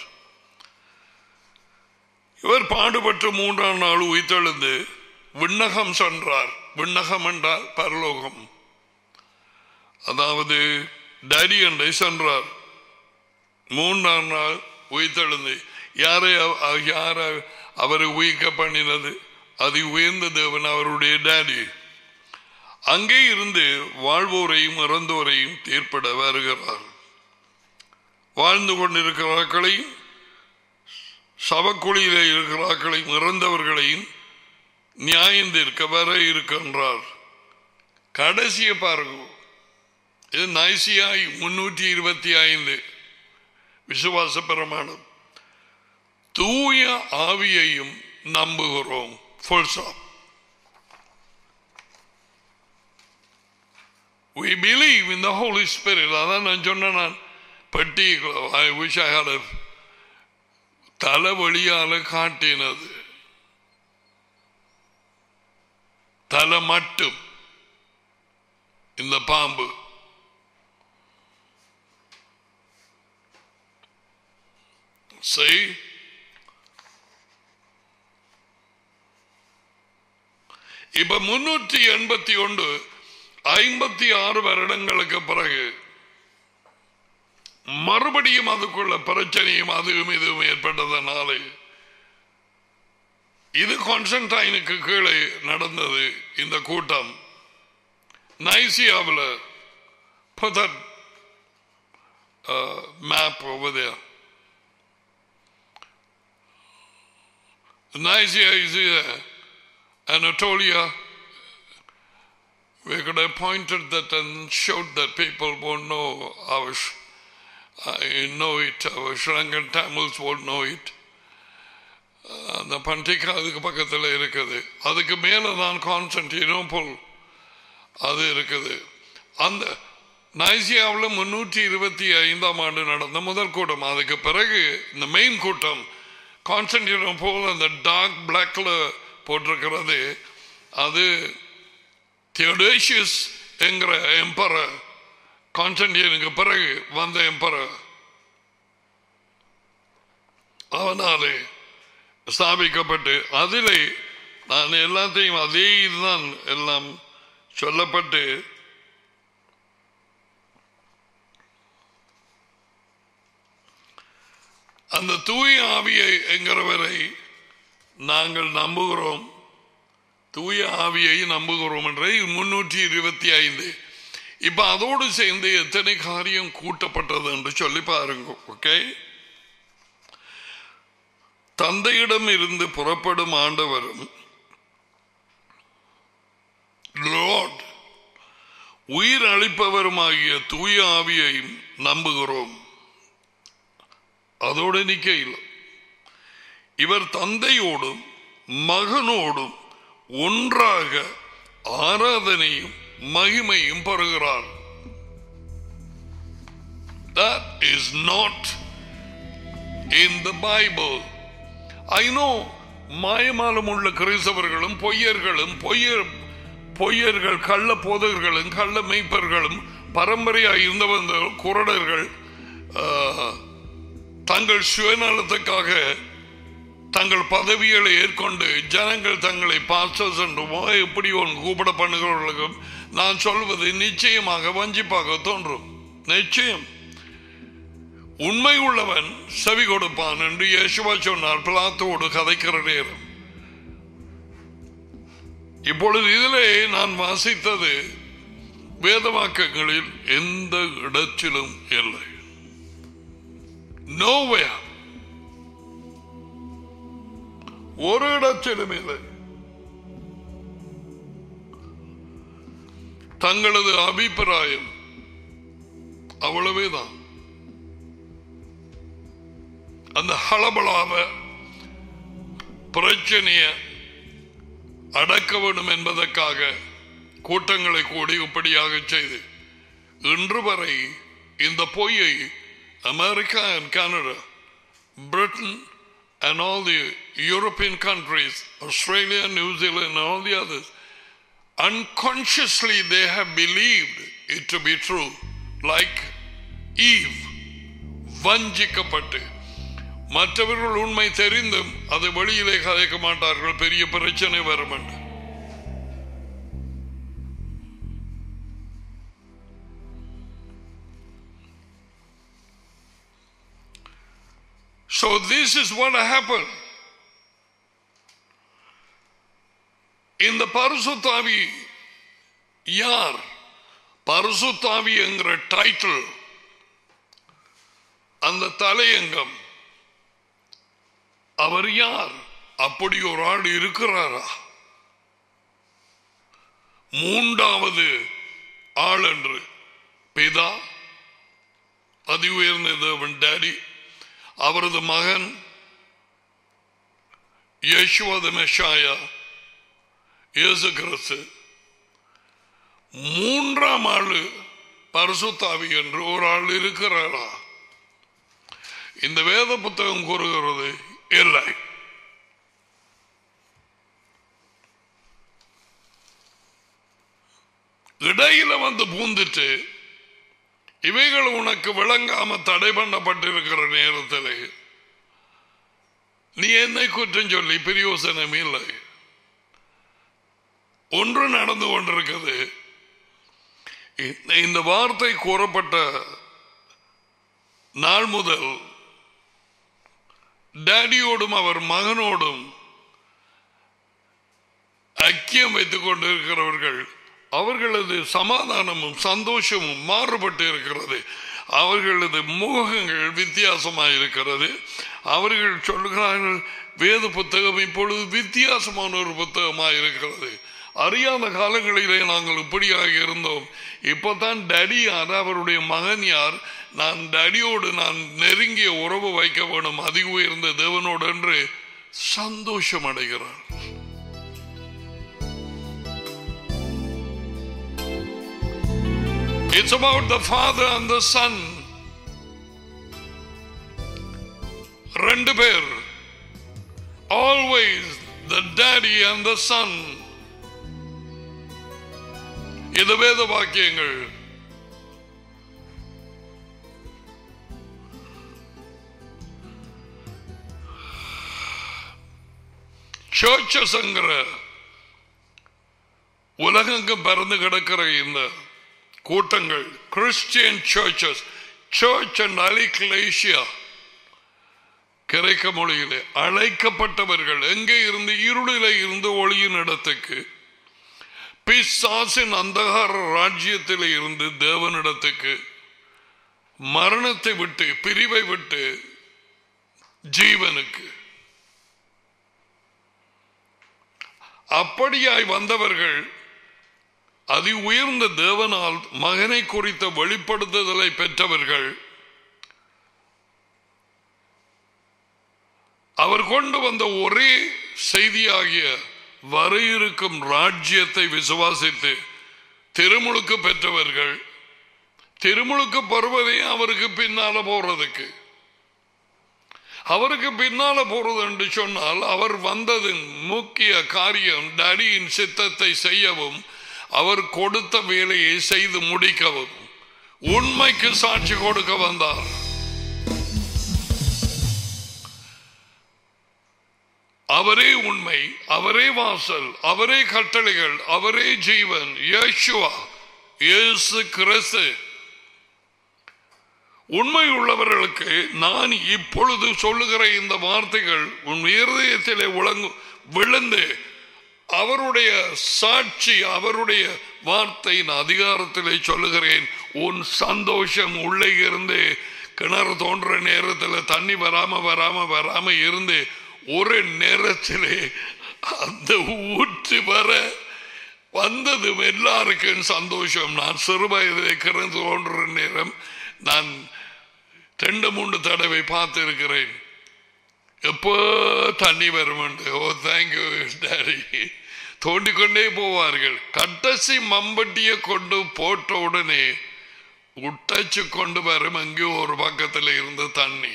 இவர் பாடுபட்டு மூன்றாம் நாள் உயிர்த்தெழுந்து விண்ணகம் சென்றார் விண்ணகம் என்றால் பரலோகம் அதாவது டேடி என்றை சென்றார் மூன்றாம் நாள் உயிர்த்தெழுந்து யாரை அவ- அவ- யார அவரை உயிர்க்க பண்ணினது அது உயர்ந்த தேவன் அவருடைய டேடி அங்கே இருந்து வாழ்வோரையும் இறந்தோரையும் தீர்ப்பிட வருகிறார் வாழ்ந்து கொண்டிருக்கிறார்களையும் சவக்குழியிலே இருக்கிறார்களையும் இறந்தவர்களையும் நியாயம் தீர்க்க வர இருக்கின்றார் கடைசியை பாருங்க இது நைசியாய் முன்னூற்றி இருபத்தி ஐந்து விசுவாச பிரமாணம் தூய ஆவியையும் நம்புகிறோம் Full stop. We believe in the Holy Spirit. அதான் நான் சொன்னேன் நான் பெட்டி ஐ விஷ் ஐ ஹேட் தலைவழியால காட்டினது தலை மட்டும் இந்த பாம்பு செய் இப்ப முன்னூற்றி எண்பத்தி ஒன்று ஐம்பத்தி ஆறு வருடங்களுக்கு பிறகு மறுபடியும் அதுக்குள்ள பிரச்சனையும் அதுவும் இதுவும் ஏற்பட்டதனாலே இது கான்ஸ்டன்டைனுக்கு கீழே நடந்தது இந்த கூட்டம் நைசியாவில் put that uh, map over there. Nicaea is here. Anatolia. We could have pointed that and showed that people won't know our, Sh- I know it, our Sri Lankan Tamils won't know it. அந்த பண்டிகை அதுக்கு பக்கத்தில் இருக்குது அதுக்கு மேலே தான் கான்ஸ்டன்டினோபோல் அது இருக்குது அந்த நைசியாவில் முன்னூற்றி இருபத்தி ஐந்தாம் ஆண்டு நடந்த முதல் கூட்டம் அதுக்கு பிறகு இந்த மெயின் கூட்டம் கான்ஸ்டன்டினோபோல் அந்த டார்க் பிளாக்ல போட்டிருக்கிறது அது தியோடேஷியஸ் என்கிற எம்பரர் கான்ஸ்டன்டினுக்கு பிறகு வந்த எம்பரர் அவனாலே ஸ்தாபிக்கப்பட்டு அதிலே நான் எல்லாத்தையும் அதே இதுதான் எல்லாம் சொல்லப்பட்டு அந்த தூய ஆவியை என்கிறவரை நாங்கள் நம்புகிறோம் தூய ஆவியை நம்புகிறோம் என்ற முன்னூற்றி இருபத்தி ஐந்து இப்ப அதோடு சேர்ந்து எத்தனை காரியம் கூட்டப்பட்டது என்று சொல்லி பாருங்க ஓகே தந்தையிடம் இருந்து புறப்படும் ஆண்டவரும் லார்ட் உயிர் அளிப்பவருமாகிய தூய ஆவியையும் நம்புகிறோம் அதோடு நிக்கையில் இவர் தந்தையோடும் மகனோடும் ஒன்றாக ஆராதனையும் மகிமையும் பெறுகிறார் That is not in the Bible. I know மாயமாலம் உள்ள கிறிஸ்தவர்களும் பொய்யர்களும் பொய்யர் பொய்யர்கள் கள்ள போதகர்களும் கள்ள மெய்ப்பர்களும் பரம்பரையாக இருந்தவர்கள் குரடர்கள் ஆஹ், தங்கள் சுயநலத்துக்காக தங்கள் பதவிகளை ஏற்கொண்டு ஜனங்கள் தங்களை பாஸ்டர்ஸ் என்றுமோ எப்படி ஒன்று கூப்பிட பண்ணுகிறவர்களுக்கும் நான் சொல்வது நிச்சயமாக வஞ்சிப்பாக தோன்றும் நிச்சயம் உண்மை உள்ளவன் செவி கொடுப்பான் என்று இயேசுவா சொன்னார் பிளாத்தோடு கதைக்கிற நேரம் இப்பொழுது இதிலே நான் வாசித்தது வேதவாக்கங்களில் எந்த இடத்திலும் இல்லை நோவே ஒரு இடத்திலும் இல்லை தங்களது அபிப்பிராயம் அவ்வளவேதான் அந்த ஹளபலாவ பிரச்சனைய அடக்க வேண்டும் என்பதற்காக கூட்டங்களை கூடி இப்படியாக செய்து இன்று வரை இந்த பொய்யை America and Canada Britain and all the European countries, Australia, New Zealand, and all the others, unconsciously they have believed it to be true, like Eve, வஞ்சிக்கப்பட்டு மற்றவர்கள் உண்மை தெரிந்தும் அதை வெளியிலே கதைக்க மாட்டார்கள் பெரிய பிரச்சனை வரும் என்று So this is what happened. இந்த பரிசுத்தாவி யார் பரிசுத்தாவி என்கிற டைட்டில் அந்த தலையங்கம் அவர் யார் அப்படி ஒரு ஆள் இருக்கிறாரா மூன்றாவது ஆள் என்று பிதா அதி உயர்ந்த தேவன் டேடி அவரது மகன் யேசுவத மெஷாயா இயேசு கிறிஸ்து மூன்றாம் ஆளு பரிசுத்தாவி என்று ஒரு ஆள் இருக்கிறாரா இந்த வேத புத்தகம் கூறுகிறது இல்லை இடையில வந்து பூந்துட்டு இவைகள் உனக்கு விளங்காம தடை பண்ணப்பட்டிருக்கிற நேரத்தில் நீ என்னை குற்றம் சொல்லி பிரயோசனம் இல்லை ஒன்று நடந்து கொண்டிருக்கிறது இந்த- இந்த வார்த்தை கூறப்பட்ட நாள் முதல் டேடியோடும் அவர் மகனோடும் ஐக்கியம் வைத்துக் கொண்டிருக்கிறவர்கள் அவர்களது சமாதானமும் சந்தோஷமும் மாறுபட்டு இருக்கிறது அவர்களது முகங்கள் வித்தியாசமாக இருக்கிறது அவர்கள் சொல்லுகிறார்கள் வேத புத்தகம் இப்பொழுது வித்தியாசமான ஒரு புத்தகமாக இருக்கிறது அறியாத காலங்களிலே நாங்கள் இப்படியாக இருந்தோம் இப்போதான் டடி யார் அவருடைய மகன் யார் நான் டடியோடு நான் நெருங்கிய உறவு வைக்க வேணும் அதி உயர்ந்த தேவனோடு என்று சந்தோஷம் அடைகிறார் It's about the father and the son. ரெண்டு பேர் always the daddy and the son இது வேத வாக்கியங்கள் சர்ச்சஸ்ங்கிற உலகெங்கும் பறந்து கிடக்கிற இந்த கூட்டங்கள் கிறிஸ்டியன் சர்ச்சஸ் சர்ச் அண்ட் அலிக்லேஷியா கிரைக்க மொழியிலே அழைக்கப்பட்டவர்கள் எங்கே இருந்து இருளிலே இருந்து ஒளியின் இடத்துக்கு பிசாசின் அந்தகார ராஜ்யத்தில் இருந்து தேவனிடத்துக்கு மரணத்தை விட்டு பிரிவை விட்டு ஜீவனுக்கு அப்படியாய் வந்தவர்கள் அதி உயர்ந்த தேவனால் மகனை குறித்த வெளிப்படுத்துதலை பெற்றவர்கள் அவர் கொண்டு வந்த ஒரே செய்தியாகிய வர இருக்கும் ராஜ்யத்தை விசுவாசித்து திருமுழுக்கு பெற்றவர்கள் திருமுழுக்கு பருவதே அவருக்கு பின்னால போறதுக்கு அவருக்கு பின்னால போறது என்று சொன்னால் அவர் வந்ததின் முக்கிய காரியம் டடியின் சித்தத்தை செய்யவும் அவர் கொடுத்த வேலையை செய்து முடிக்கவும் உண்மைக்கு சாட்சி கொடுக்க வந்தார் அவரே உண்மை அவரே வாசல் அவரே கட்டளைகள் அவரே ஜீவன் யேசுவா இயேசு கிறிஸ்து உண்மை உள்ளவர்களுக்கு நான் இப்பொழுது சொல்லுகிற இந்த வார்த்தைகள் உன் இருதயத்திலே உலங்கு விழுந்து அவருடைய சாட்சி அவருடைய வார்த்தையின் அதிகாரத்திலே சொல்லுகிறேன் உன் சந்தோஷம் உள்ளே இருந்து கிணறு தோன்ற நேரத்தில் தண்ணி வராம வராம வராம இருந்து ஒரு நேரத்திலே அந்த ஊற்று வர வந்தது எல்லாருக்கும் சந்தோஷம் நான் சிறு வயதிலே கிணறு தோன்ற நேரம் நான் ரெண்டு மூன்று தடவை பார்த்திருக்கிறேன் எப்போ தண்ணி வரும் ஓ தேங்க்யூ டாடி தோண்டிக்கொண்டே போவார்கள் கட்டசி மம்பட்டியை கொண்டு போட்ட உடனே உட்டச்சு கொண்டு வரும் அங்கே ஒரு பக்கத்தில் இருந்த தண்ணி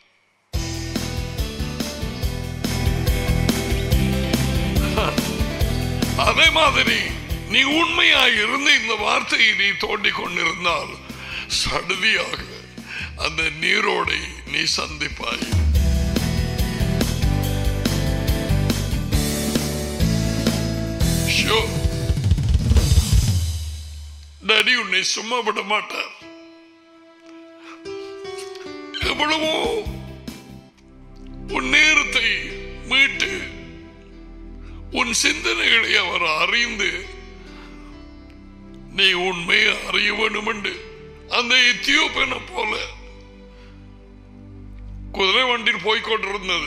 அதே மாதிரி நீ உண்மையாக இருந்து இந்த வார்த்தையை நீ தோண்டிக் கொண்டிருந்தால் சடுதியாக அந்த நீரோடை நீ சந்திப்பாய் ஷோ டடி உன்னை சும்மா விட மாட்டார் எவ்வளவோ உன் நேரத்தை மீட்டு உன் சிந்தனைகளை அவர் அறிந்து நீ உண்மையை அறிய வேண்டும் என்று அந்த எத்தியோப்பனை போல குதிரை வண்டியில் போய்கொண்டிருந்தது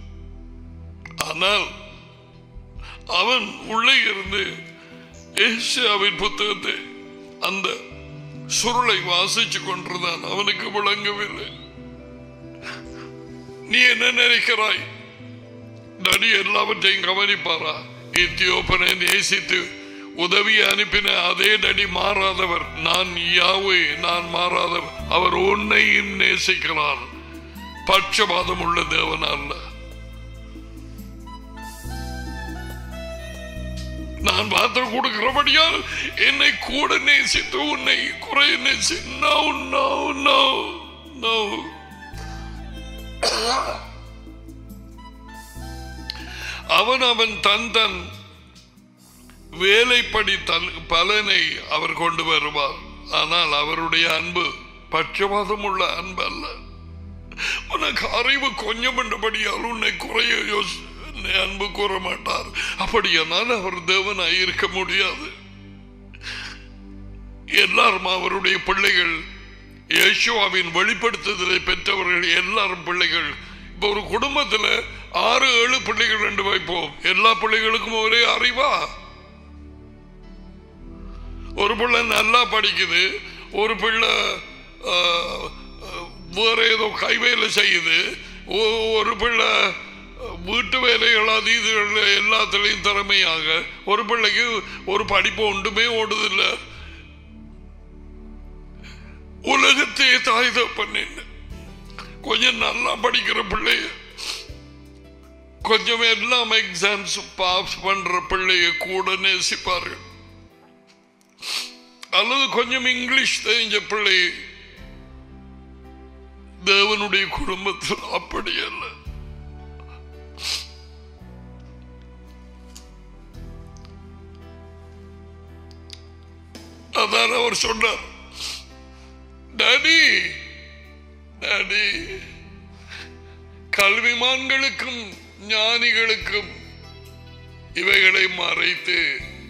ஆனால் அவன் உள்ளே இருந்து ஏசியாவின் புத்தகத்தை அந்த சுருளை வாசிச்சு கொண்டிருந்தான் அவனுக்கு விளங்கவில்லை நீ என்ன நினைக்கிறாய் நடி எல்லாவற்றையும் கவனிப்பாரா எத்தியோப்பனை நேசித்து உதவி அனுப்பின அதே நடி மாறாதவர் நான் யாவே நான் மாறாதவர் அவர் உன்னையும் நேசிக்கிறார் பட்சபாதம் உள்ள தேவன் அல்ல நான் வார்த்தை கொடுக்கிறபடியால் என்னை கூட நேசித்து உன்னை குறை நேசி நோ நோ நோ நோ அவன் அவன் தன் தன் வேலைப்படி தன் பலனை அவர் கொண்டு வருவார் ஆனால் அவருடைய அன்பு பட்சபாதம் உள்ள அன்பு அல்ல உனக்கு அறிவு கொஞ்சம் என்றபடியால் உன்னை குறைய யோசி என்னை அன்பு கூற மாட்டார் அப்படியானால் அவர் தேவனாய் இருக்க முடியாது எல்லாரும் அவருடைய பிள்ளைகள் இயேசுவாவின் வெளிப்படுத்துதலை பெற்றவர்கள் எல்லாரும் பிள்ளைகள் இப்ப ஒரு குடும்பத்துல ஆறு ஏழு பிள்ளைகள் ரெண்டு வைப்போம் எல்லா பிள்ளைகளுக்கும் ஒரே அறிவா ஒரு பிள்ளை நல்லா படிக்குது ஒரு பிள்ளை ஆ, ஆ, வேற ஏதோ கைவேலை செய்யுது ஒ- ஒரு பிள்ளை வீட்டு வேலைகள் அது இதுகள் எல்லாத்துலேயும் திறமையாக ஒரு பிள்ளைக்கு ஒரு படிப்பு ஒன்றுமே ஓடுதில்லை உலகத்தையே தாய் பண்ணின்னு கொஞ்சம் நல்லா படிக்கிற பிள்ளைய கொஞ்சம் எல்லாம் எக்ஸாம்ஸ் பாஸ் பண்ற பிள்ளைய கூட நேசிப்பார்கள் அல்லது கொஞ்சம் இங்கிலீஷ் தெரிஞ்ச பிள்ளை தேவனுடைய குடும்பத்தில் அப்படி அல்ல அதான் அவர் சொன்னார் டாடி டாடி கல்விமான்களுக்கும் ஞானிகளுக்கும் இவைகளை மறைத்து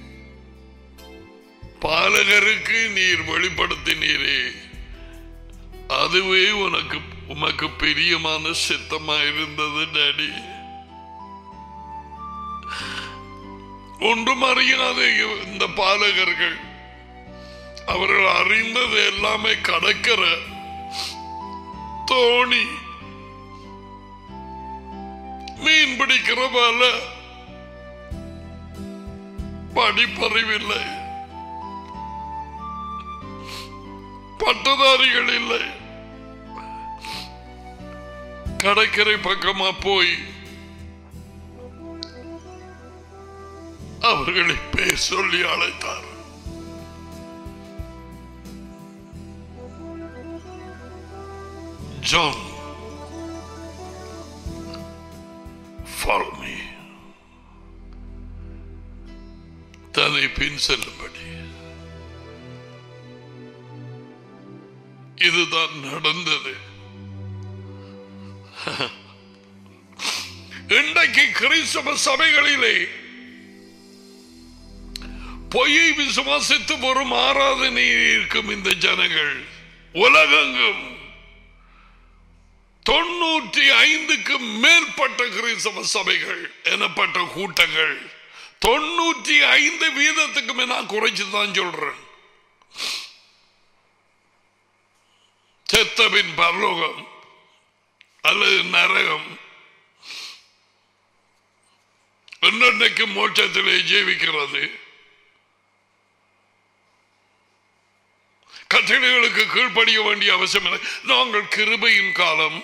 பாலகருக்கு நீர் வெளிப்படுத்தினீரே அதுவே உனக்கு உமக்கு பிரியமான சித்தமா இருந்தது டாடி ஒன்றும் அறியாத இந்த பாலகர்கள் அவர்கள் அறிந்தது எல்லாமே கடக்கிற தோணி மீன் பிடிக்கிற வல படிப்பறிவில்லை பட்டதாரிகள் இல்லை கடற்கரை பக்கமா போய் அவர்களை பேர் சொல்லி அழைத்தார் ஜான் follow me தன்னை பின் செல்லும்படி இதுதான் நடந்தது இன்றைக்கு கிறிஸ்தவ சபைகளிலே பொய்யை விசுவாசித்து வரும் ஆராதனை இருக்கும் இந்த ஜனங்கள் உலகெங்கும் தொண்ணூற்றி ஐந்துக்கு மேற்பட்ட கிறிஸ்தவ சபைகள் எனப்பட்ட கூட்டங்கள் தொண்ணூற்றி ஐந்து வீதத்துக்குமே நான் குறைச்சு தான் சொல்றேன் செத்தபின் பரலோகம் அல்லது நரகம் என்னென்னைக்கு மோட்சத்திலே ஜீவிக்கிறது கட்டளைகளுக்கு கீழ்ப்படிய வேண்டிய அவசியம் இல்லை நாங்கள் கிருபையின் காலம்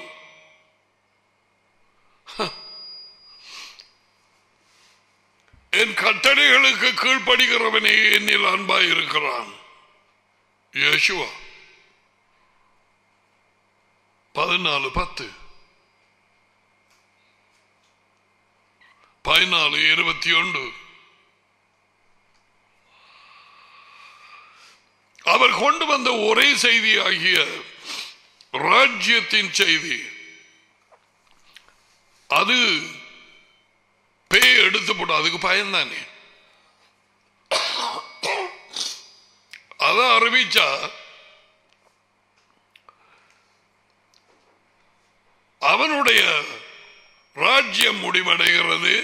என் கட்டளைகளுக்கு கீழ்ப்படுகிறவனே என்னில் அன்பாய் இருக்கிறான் யேசுவா பதினாலு பத்து பதினாலு இருபத்தி ஒன்று அவர் கொண்டு வந்த ஒரே செய்தி ஆகிய ராஜ்யத்தின் செய்தி அது பேய் எடுத்து போட்டு அதுக்கு பயன்தானே அதை அறிவிச்சா அவனுடைய ராஜ்யம் முடிவடைகிறது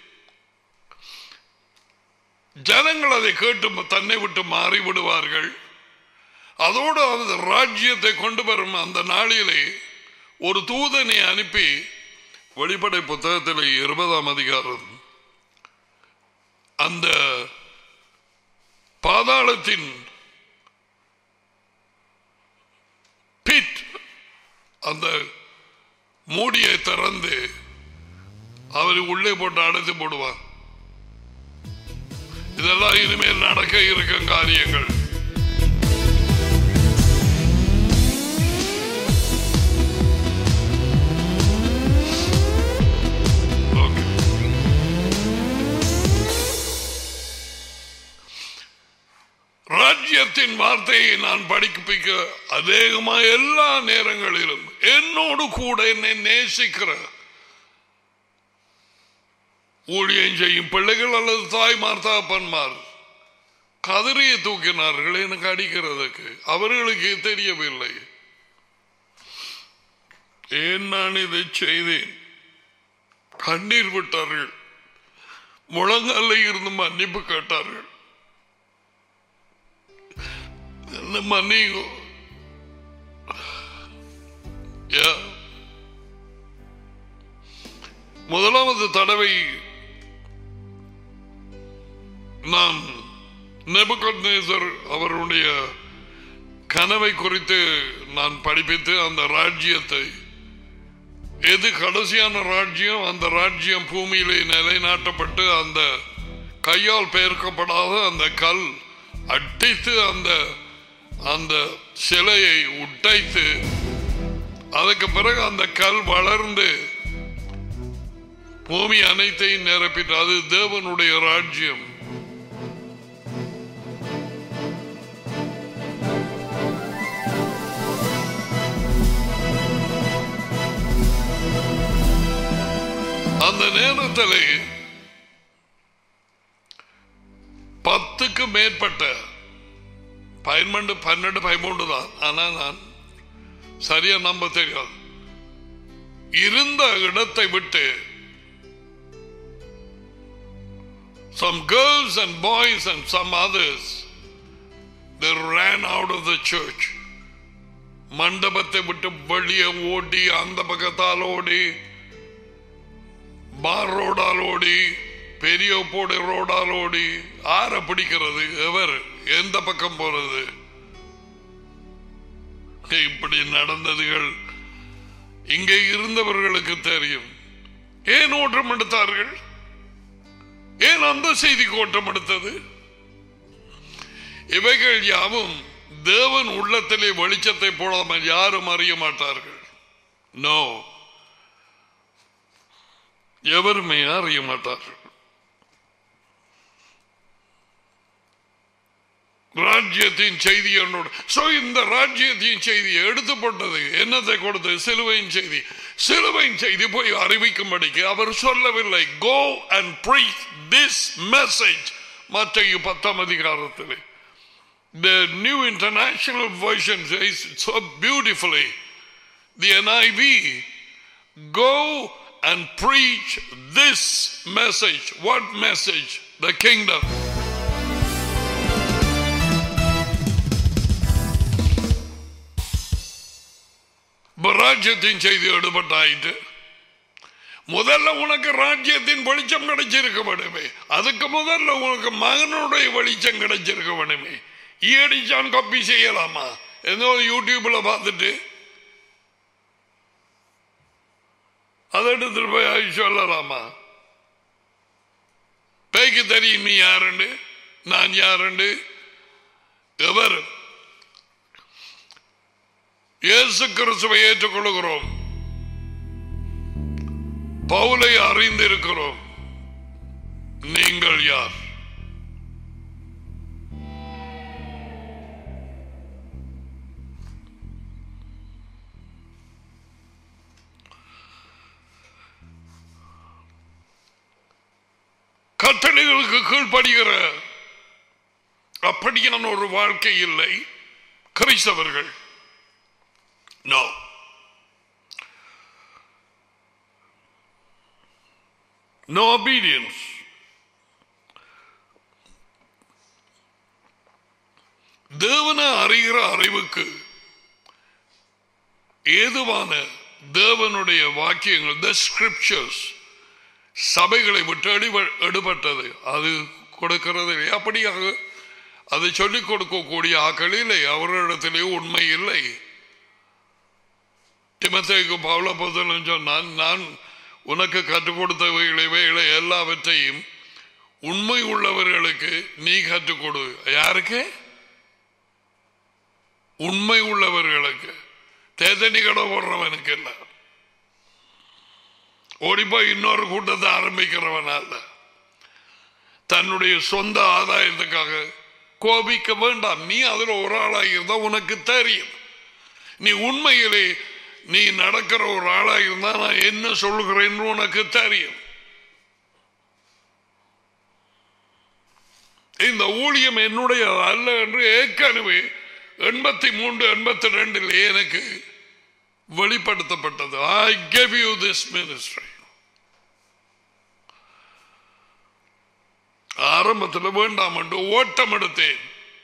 ஜனங்கள் அதை கேட்டு தன்னை விட்டு மாறி விடுவார்கள் அதோடு அந்த ராஜ்யத்தை கொண்டு வரும் அந்த நாளிலே ஒரு தூதனை அனுப்பி வெளிப்படை புத்தகத்தில் இருபதாம் அதிகாரம் அந்த பாதாளத்தின் பிட் அந்த மூடியை திறந்து அவர் உள்ளே போட்டு அடைத்து போடுவார் இதெல்லாம் இனிமேல் நடக்க இருக்கும் காரியங்கள் Okay. ராஜ்யத்தின் வார்த்தையை நான் படிப்பிக்க அநேகமா எல்லா நேரங்களிலும் என்னோடு கூட என்னை நேசிக்கிற ஊழியம் செய்யும் பிள்ளைகள் அல்லது தாய்மார் தகப்பன்மார் கதிரையை தூக்கினார்கள் எனக்கு அடிக்கிறதுக்கு அவர்களுக்கு தெரியவில்லை ஏன் நான் இதை செய்தேன் கண்ணீர் விட்டார்கள் முழங்கால இருந்து மன்னிப்பு கேட்டார்கள் என்ன மன்னிங்கோ Yeah. முதலாவது தடவை நான் நெபுகத்நேசர் அவருடைய கனவை குறித்து நான் படிப்பித்து அந்த ராஜ்யத்தை எது கடைசியான ராஜ்யம் அந்த ராஜ்யம் பூமியிலே நிலைநாட்டப்பட்டு அந்த கையால் பெயர்க்கப்படாத அந்த கல் அட்டித்து அந்த அந்த சிலையை உடைத்து அதுக்கு பிறகு அந்த கல் வளர்ந்து பூமி அனைத்தையும் நிரப்பிட்டு அது தேவனுடைய ராஜ்யம் அந்த நேரத்தில் பத்துக்கு மேற்பட்ட பதினெண்டு பன்னெண்டு பதிமூன்று தான் ஆனா நான் சரியா நம்ப தெரியாது இருந்த இடத்தை விட்டு some girls and boys and some others they ran out of the church மண்டபத்தை விட்டு வெளியே ஓடி அந்த பக்கத்தால் ஓடி பார் ரோடால் ஓடி பெரிய போடு ரோடால் ஓடி ஆற பிடிக்கிறது எவர் எந்த பக்கம் போறது இப்படி நடந்ததுகள் இங்கே இருந்தவர்களுக்கு தெரியும் ஏன் ஓட்டம் எடுத்தார்கள் ஏன் அந்த செய்திக்கு ஓட்டம் எடுத்தது இவைகள் யாவும் தேவன் உள்ளத்திலே வெளிச்சத்தை போடாமல் யாரும் அறிய மாட்டார்கள் நோ எவருமே அறிய மாட்டார்கள் ராஜ்யத்தின் செய்தி என்னோட சோ இந்த ராஜ்யத்தின் செய்தியை எடுத்து போட்டது என்னத்தை கொடுத்தது சிலுவையின் செய்தி சிலுவையின் செய்தி போய் அறிவிக்கும்படிக்கு அவர் சொல்லவில்லை go and preach this message மற்ற பத்தாம் அதிகாரத்தில் The New International Version says so beautifully, the NIV, go and preach this message. What message? The kingdom. ராஜ்யத்தின் செய்தி எடுபட்டாயிட்டு முதல்ல உனக்கு ராஜ்யத்தின் வெளிச்சம் கிடைச்சிருக்க வேணுமே அதுக்கு முதல்ல உனக்கு மகனுடைய வெளிச்சம் கிடைச்சிருக்க வேணுமே ஈயடிச்சான் காப்பி செய்யலாமா ஏதோ யூடியூப்ல பார்த்துட்டு அதை எடுத்துட்டு போய் சொல்லலாமா பேய்க்கு தெரியும் நீ யாருண்டு நான் யாருண்டு எவர் இயேசு கிறிஸ்துவை ஏற்றுக்கொள்கிறோம் பவுலை அறிந்திருக்கிறோம் நீங்கள் யார் கட்டளைகளுக்கு கீழ்ப்படுகிற அப்படியான ஒரு வாழ்க்கை இல்லை கிறிஸ்தவர்கள் நோ No obedience. தேவனை அறிகிற அறிவுக்கு ஏதுவான தேவனுடைய வாக்கியங்கள் த ஸ்கிரிப்சர்ஸ் சபைகளை விட்டு எடுப- எடுபட்டது அது கொடுக்கிறது இல்லை. அப்படியாக அதை சொல்லிக் கொடுக்கக்கூடிய ஆக்கள் இல்லை அவர்களிடத்திலே உண்மை இல்லை திமத்தேக்கு பவுல புத்தகம் சொன்னான் நான் உனக்கு கற்றுக் கொடுத்தவைகளை இவைகளை எல்லாவற்றையும் உண்மை உள்ளவர்களுக்கு நீ கற்றுக் கொடு யாருக்கு உண்மை உள்ளவர்களுக்கு தேதனி கடை போடுறவனுக்கு இல்லை ஓடிப்போய் இன்னொரு கூட்டத்தை ஆரம்பிக்கிறவன் அல்ல தன்னுடைய சொந்த ஆதாயத்துக்காக கோபிக்க வேண்டாம் நீ அதுல ஒரு ஆளாக இருந்தா உனக்கு தெரியும் நீ உண்மையிலே நீ நடக்கிற ஒரு ஆளாக இருந்தா நான் என்ன சொல்லுகிறேன்னு உனக்கு தெரியும் இந்த ஊழியம் என்னுடைய அல்ல என்று ஏற்கனவே எண்பத்தி மூன்று எண்பத்தி ரெண்டில் எனக்கு வெளிப்படுத்தப்பட்டது I gave you this ministry ஆரம்பத்தில் வேண்டாம் என்று ஓட்டம் எடுத்தேன்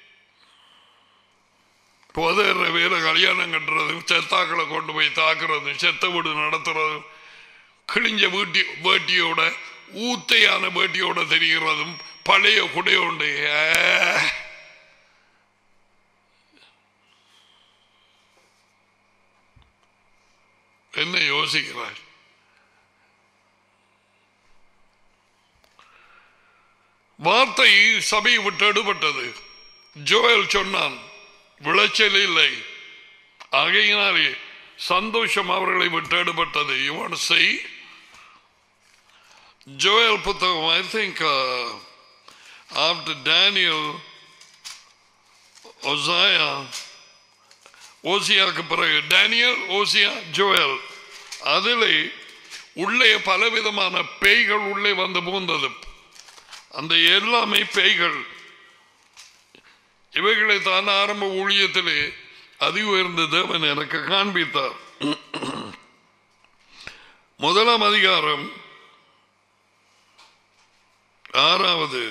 போதேற வேற கல்யாணம் கட்டுறது செத்தாக்களை கொண்டு போய் தாக்குறது செத்த வீடு நடத்துறது கிழிஞ்ச வீட்டி வேட்டியோட ஊத்தையான வேட்டியோட தெரிகிறதும் பழைய குடையோண்டு ஏ. என்ன யோசிக்கிறாய் வார்த்தை சபையை விட்டு எடுபட்டது ஜோயல் சொன்னான் விளைச்சல் இல்லை ஆகையினாலே சந்தோஷம் அவர்களை விட்டு எடுபட்டது இவன் செய் ஜோயல் புத்தகம் I think after Daniel Hosea ஓசியாக்கு பிறகு டேனியல் ஓசியா ஜோயல் அதிலே உள்ளே பலவிதமான பேய்கள் உள்ளே வந்து பூந்தது அந்த எல்லாமே பேய்கள் இவைகளை தான் ஆரம்ப ஊழியத்திலே அதி உயர்ந்த தேவன் எனக்கு காண்பித்தார் முதலாம் அதிகாரம் ஆறாவது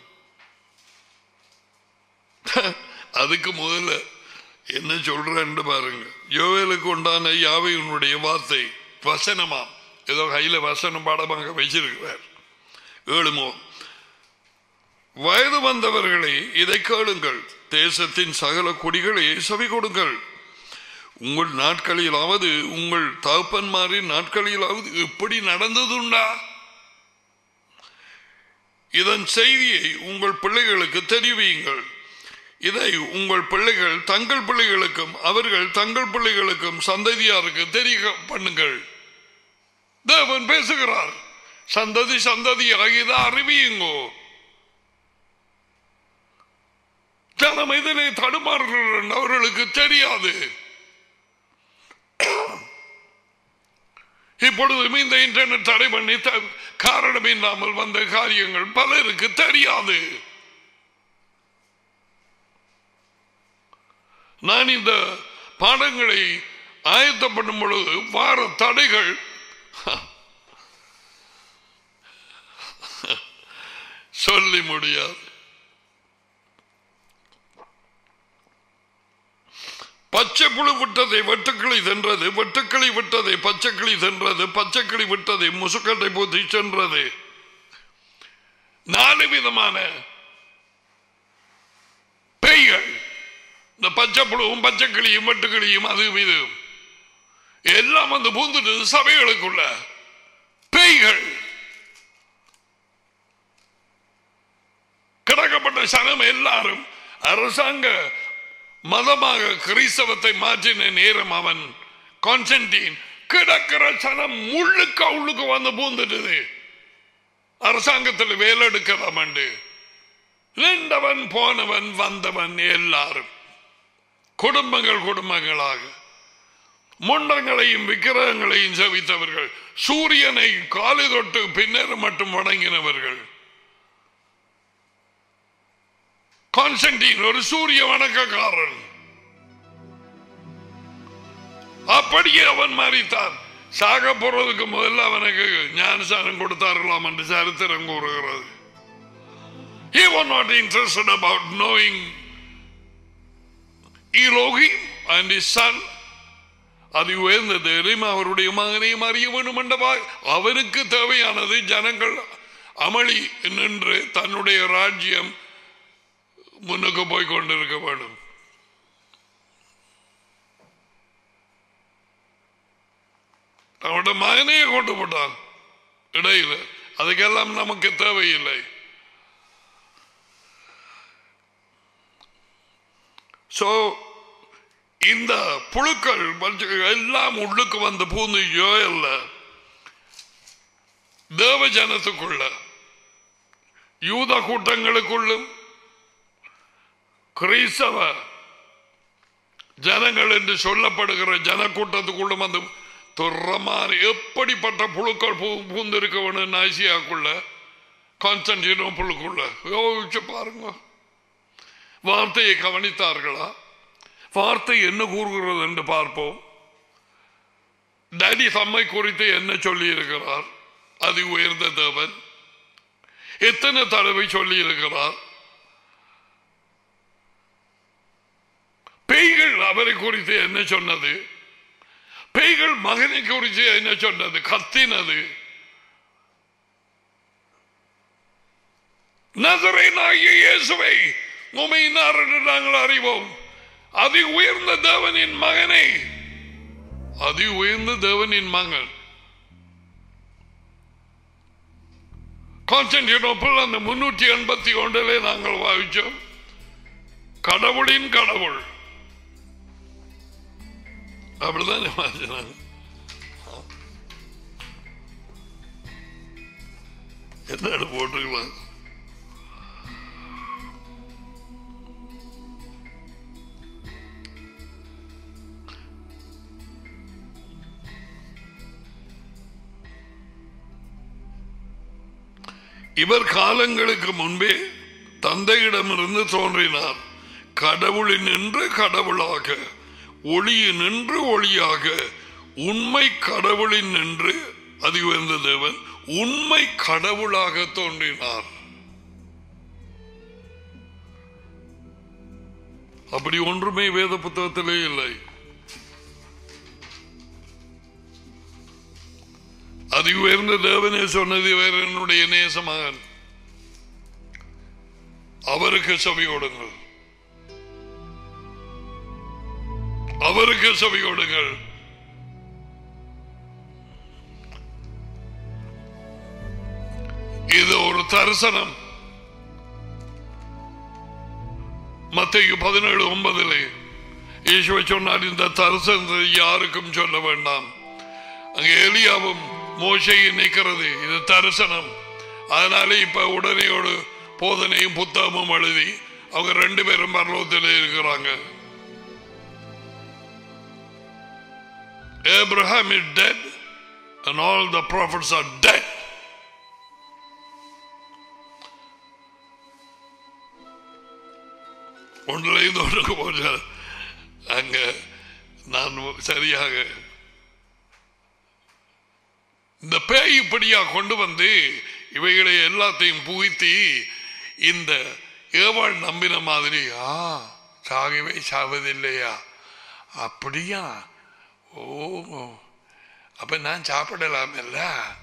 அதுக்கு முதல்ல என்ன சொல்றேன்னு பாருங்க யோவேலுக்கு உண்டான யாவையினுடைய வார்த்தை வசனமாம் ஏதோ கையில வசனம் பாடமாக வச்சிருக்கிறார் ஏழுமோ வயது வந்தவர்களே இதை கேளுங்கள் தேசத்தின் சகல குடிகளே செவி கொடுங்கள் உங்கள் நாட்களிலாவது உங்கள் தகப்பன்மாரின் நாட்களிலாவது எப்படி நடந்ததுண்டா இதன் செய்தியை உங்கள் பிள்ளைகளுக்கு தெரிவியுங்கள் இதை உங்கள் பிள்ளைகள் தங்கள் பிள்ளைகளுக்கும் அவர்கள் தங்கள் பிள்ளைகளுக்கும் சந்ததியாருக்கு தெரிய பண்ணுங்கள் தேவன் பேசுகிறார் சந்ததி சந்ததியாக இதை அறிவியுங்கோ ஜனம் இதனை தடுமாறுகள் என்று அவர்களுக்கு தெரியாது இப்பொழுதும் இந்த இன்டர்நெட் தடை பண்ணி த- காரணம் இல்லாமல் வந்த காரியங்கள் பலருக்கு தெரியாது நான் இந்த பாடங்களை ஆயத்தப்படும் பொழுது வார தடைகள் சொல்லி முடியாது பச்சை புழு விட்டதை வெட்டுக்கிளி சென்றது வெட்டுக்கிளி விட்டதை பச்சைக்கிளி சென்றது பச்சைக்கிளி விட்டதை முசுக்கட்டை பூத்தி சென்றது நாலு விதமான பேய்கள் இந்த பச்சை புழுவும் பச்சை கிளியும் வெட்டுக்கிளியும் அதுவும் இது எல்லாம் வந்து பூந்துட்டு சபைகளுக்குள்ள பேய்கள் கிடக்கப்பட்ட சனம் எல்லாரும் அரசாங்க மதமாக கிறிஸ்தவத்தை மாற்றின நேரம் அவன் கான்ஸ்டன்டீன் கிடக்கிற சனம் முள்ளுக்க உள்ளுக்கு வந்து பூந்துட்டது அரசாங்கத்தில் வேலை எடுக்கலாம் நின்றவன் போனவன் வந்தவன் எல்லாரும் குடும்பங்கள் குடும்பங்களாக முண்டங்களையும் விக்கிரகங்களையும் செவித்தவர்கள் சூரியனை காலை தொட்டு பின்னர் மட்டும் வணங்கினவர்கள் கான்ஸ்டன்டீன் ஒரு சூரிய வணக்கக்காரன் அப்படியே அவன் மறித்தான் சாக போறதுக்கு முதல்ல அவனுக்கு ஞானசானம் கொடுத்தார்களாம் என்று சரித்திரம் கூறுகிறது He was not interested about knowing Elohim and his son. அது உயர்ந்த தேவையும் அவருடைய மகனையும் அறிய வேண்டும் என்றவா அவனுக்கு தேவையானது ஜனங்கள் அமளி நின்று தன்னுடைய ராஜ்யம் முன்னுக்கு போய் கொண்டிருக்க வேண்டும் அவனோட மகனையே கொண்டு போட்டான் இடையில அதுக்கெல்லாம் நமக்கு தேவையில்லை சோ இந்த புழுக்கள் பஞ்ச- எல்லாம் உள்ளுக்கு வந்து பூந்து யோயல்ல தேவ ஜனத்துக்குள்ள யூத கூட்டங்களுக்குள்ளும் கிறிஸ்தவ ஜனங்கள் என்று சொல்லப்படுகிற ஜனக்கூட்டத்துக்குள்ளும் அந்த துறமாறு எப்படிப்பட்ட புழுக்கள் பூ பூந்திருக்க வேணும் ஆசியாக்குள்ள கான்ஸ்டன்டினோப்புளுக்குள்ள யோசிச்சு பாருங்க வார்த்தையை கவனித்தார்களா வார்த்தை என்ன கூறுகிறது என்று பார்ப்போம் டேடி தம்மை குறித்து என்ன சொல்லி இருக்கிறார் அது உயர்ந்த தேவன் எத்தனை தடவை சொல்லி இருக்கிறார் பேய்கள் அவரை குறித்து என்ன சொன்னது பேய்கள் மகனை குறித்து என்ன சொன்னது கத்தினது நசரேனாகிய இயேசுவை உமையினார் என்று நாங்கள் அறிவோம் அதி உயர்ந்த தேவனின் மகனை அதி உயர்ந்த தேவனின் மகன் கான்ஸ்டன்டினோப்பிள் அந்த முன்னூற்றி எண்பத்தி ஒன்றிலே நாங்கள் வாவிச்சோம் கடவுளின் கடவுள் அப்படிதான் வாசினாங்க என்ன போட்டுக்கலாம் இவர் காலங்களுக்கு முன்பே தந்தையிடமிருந்து தோன்றினார் கடவுளின் நின்று கடவுளாக ஒளியின் நின்று ஒளியாக உண்மை கடவுளின் நின்று அது உயர்ந்த தேவன் உண்மை கடவுளாக தோன்றினார் அப்படி ஒன்றுமே வேத புத்தகத்திலே இல்லை அது உயர்ந்த தேவனே சொன்னது வேற என்னுடைய நேசமகன் அவருக்கு செவி கொடுங்கள் அவருக்கு செவி கொடுங்கள் இது ஒரு தரிசனம் மத்திய பதினேழு ஒன்பதிலே ஈஸ்வர சொன்னார் இந்த தரிசனத்தை யாருக்கும் சொல்ல வேண்டாம் அங்க எலியாவும் மோசையை நிற்கிறது இது தரிசனம் அதனால இப்ப உடனே ஒரு போதனையும் புத்தகமும் எழுதி அவங்க ரெண்டு பேரும் பரலோகத்தில் இருக்கிறாங்க Abraham is dead and all the prophets are dead. ஒன்றில் இருந்து ஒன்றுக்கு போச்சு அங்க நான் சரியாக இந்த பேய் இப்படியா கொண்டு வந்து இவைகளை எல்லாத்தையும் புகுத்தி இந்த ஏவாள் நம்பின மாதிரி ஆ சாகவே சாவதில்லையா அப்படியா ஓ அப்ப நான் சாப்பிடலாம் இல்ல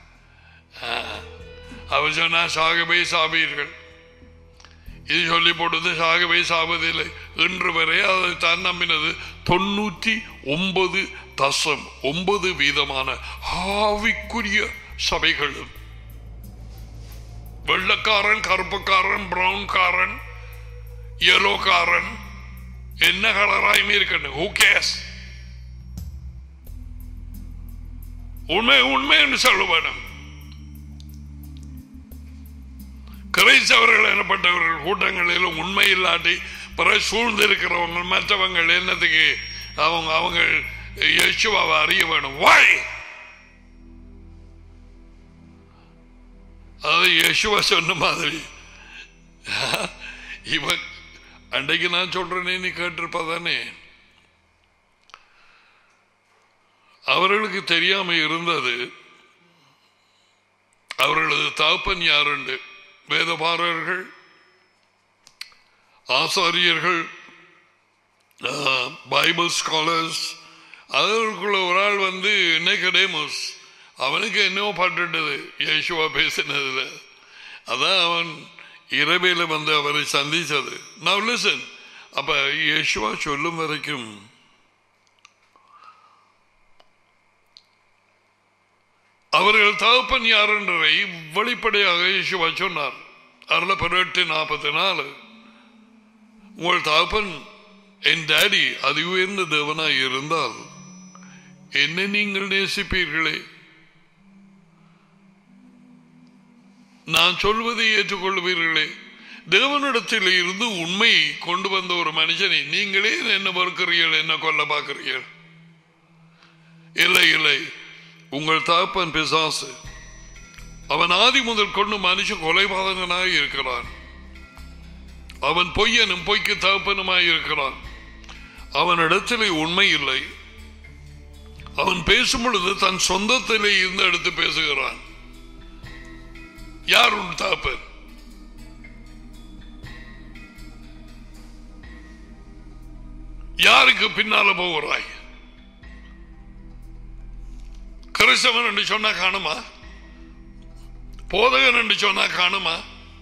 அவர் சொன்னா சாகவே சாவீர்கள் இது சொல்லி போட்டது சாகவே சாவதில்லை இன்று வரை அதை தான் நம்பினது தொண்ணூற்றி ஒன்பது தசம் ஒன்பது வீதமான ஆவிக்குரிய சபைகளும் வெள்ளக்காரன் கருப்புக்காரன் பிரவுன் காரன் எல்லோ காரன் என்ன கலராயுமே இருக்கணும் ஹூ கேஸ் உண்மை உண்மை என்று சொல்ல வேணும் கிரைஸ்தவர்கள் எனப்பட்டவர்கள் கூட்டங்களில் உண்மை இல்லாட்டி பிற சூழ்ந்திருக்கிறவங்க மற்றவங்க என்னத்துக்கு அவங்க அவங்க யேசுவாவை அறிய வேணும் வாய் அது யேசுவா சொன்ன மாதிரி இவன் அன்றைக்கு நான் சொல்றேனே நீ கேட்டிருப்பதானே அவர்களுக்கு தெரியாம இருந்தது அவர்களது தகப்பன் யாருண்டு வேதபாரர்கள் ஆசாரியர்கள் பைபிள் ஸ்காலர்ஸ் அதற்குள்ள ஒரு ஆள் வந்து நெகடேமஸ் அவனுக்கு என்னவோ பட்டுட்டது யேசுவா பேசினதுல அதான் அவன் இரவையில் வந்து அவரை சந்தித்தது நான் லிசன் அப்ப யேசுவா சொல்லும் வரைக்கும் அவர்கள் தகப்பன் யார் என்றதை வெளிப்படையாக இயேசுவா சொன்னார் அருள பதினெட்டு நாற்பத்தி நாலு உங்கள் தகப்பன் என் டேடி அது உயர்ந்த தேவனாய் இருந்தால் என்ன நீங்கள் நேசிப்பீர்களே நான் சொல்வதை ஏற்றுக்கொள்வீர்களே தேவனிடத்தில் இருந்து உண்மை கொண்டு வந்த ஒரு மனுஷனை நீங்களே என்ன மறுக்கிறீர்கள் என்ன கொல்ல பார்க்கிறீர்கள் இல்லை இல்லை உங்கள் தகப்பன் பிசாசு அவன் ஆதி முதல் கொண்டு மனுஷ கொலைபாதகனாய் இருக்கிறான் அவன் பொய்யனும் பொய்க்கு தகப்பனுமாய் இருக்கிறான் அவனிடத்திலே உண்மை இல்லை அவன் பேசும் பொழுது தன் சொந்தத்திலே இருந்து எடுத்து பேசுகிறான் யார் உன் தகப்பன் யாருக்கு பின்னால போகிறாய் கிறிஸ்தவன் என்று சொன்னா காணுமா போதகன் என்று சொன்னா காணுமா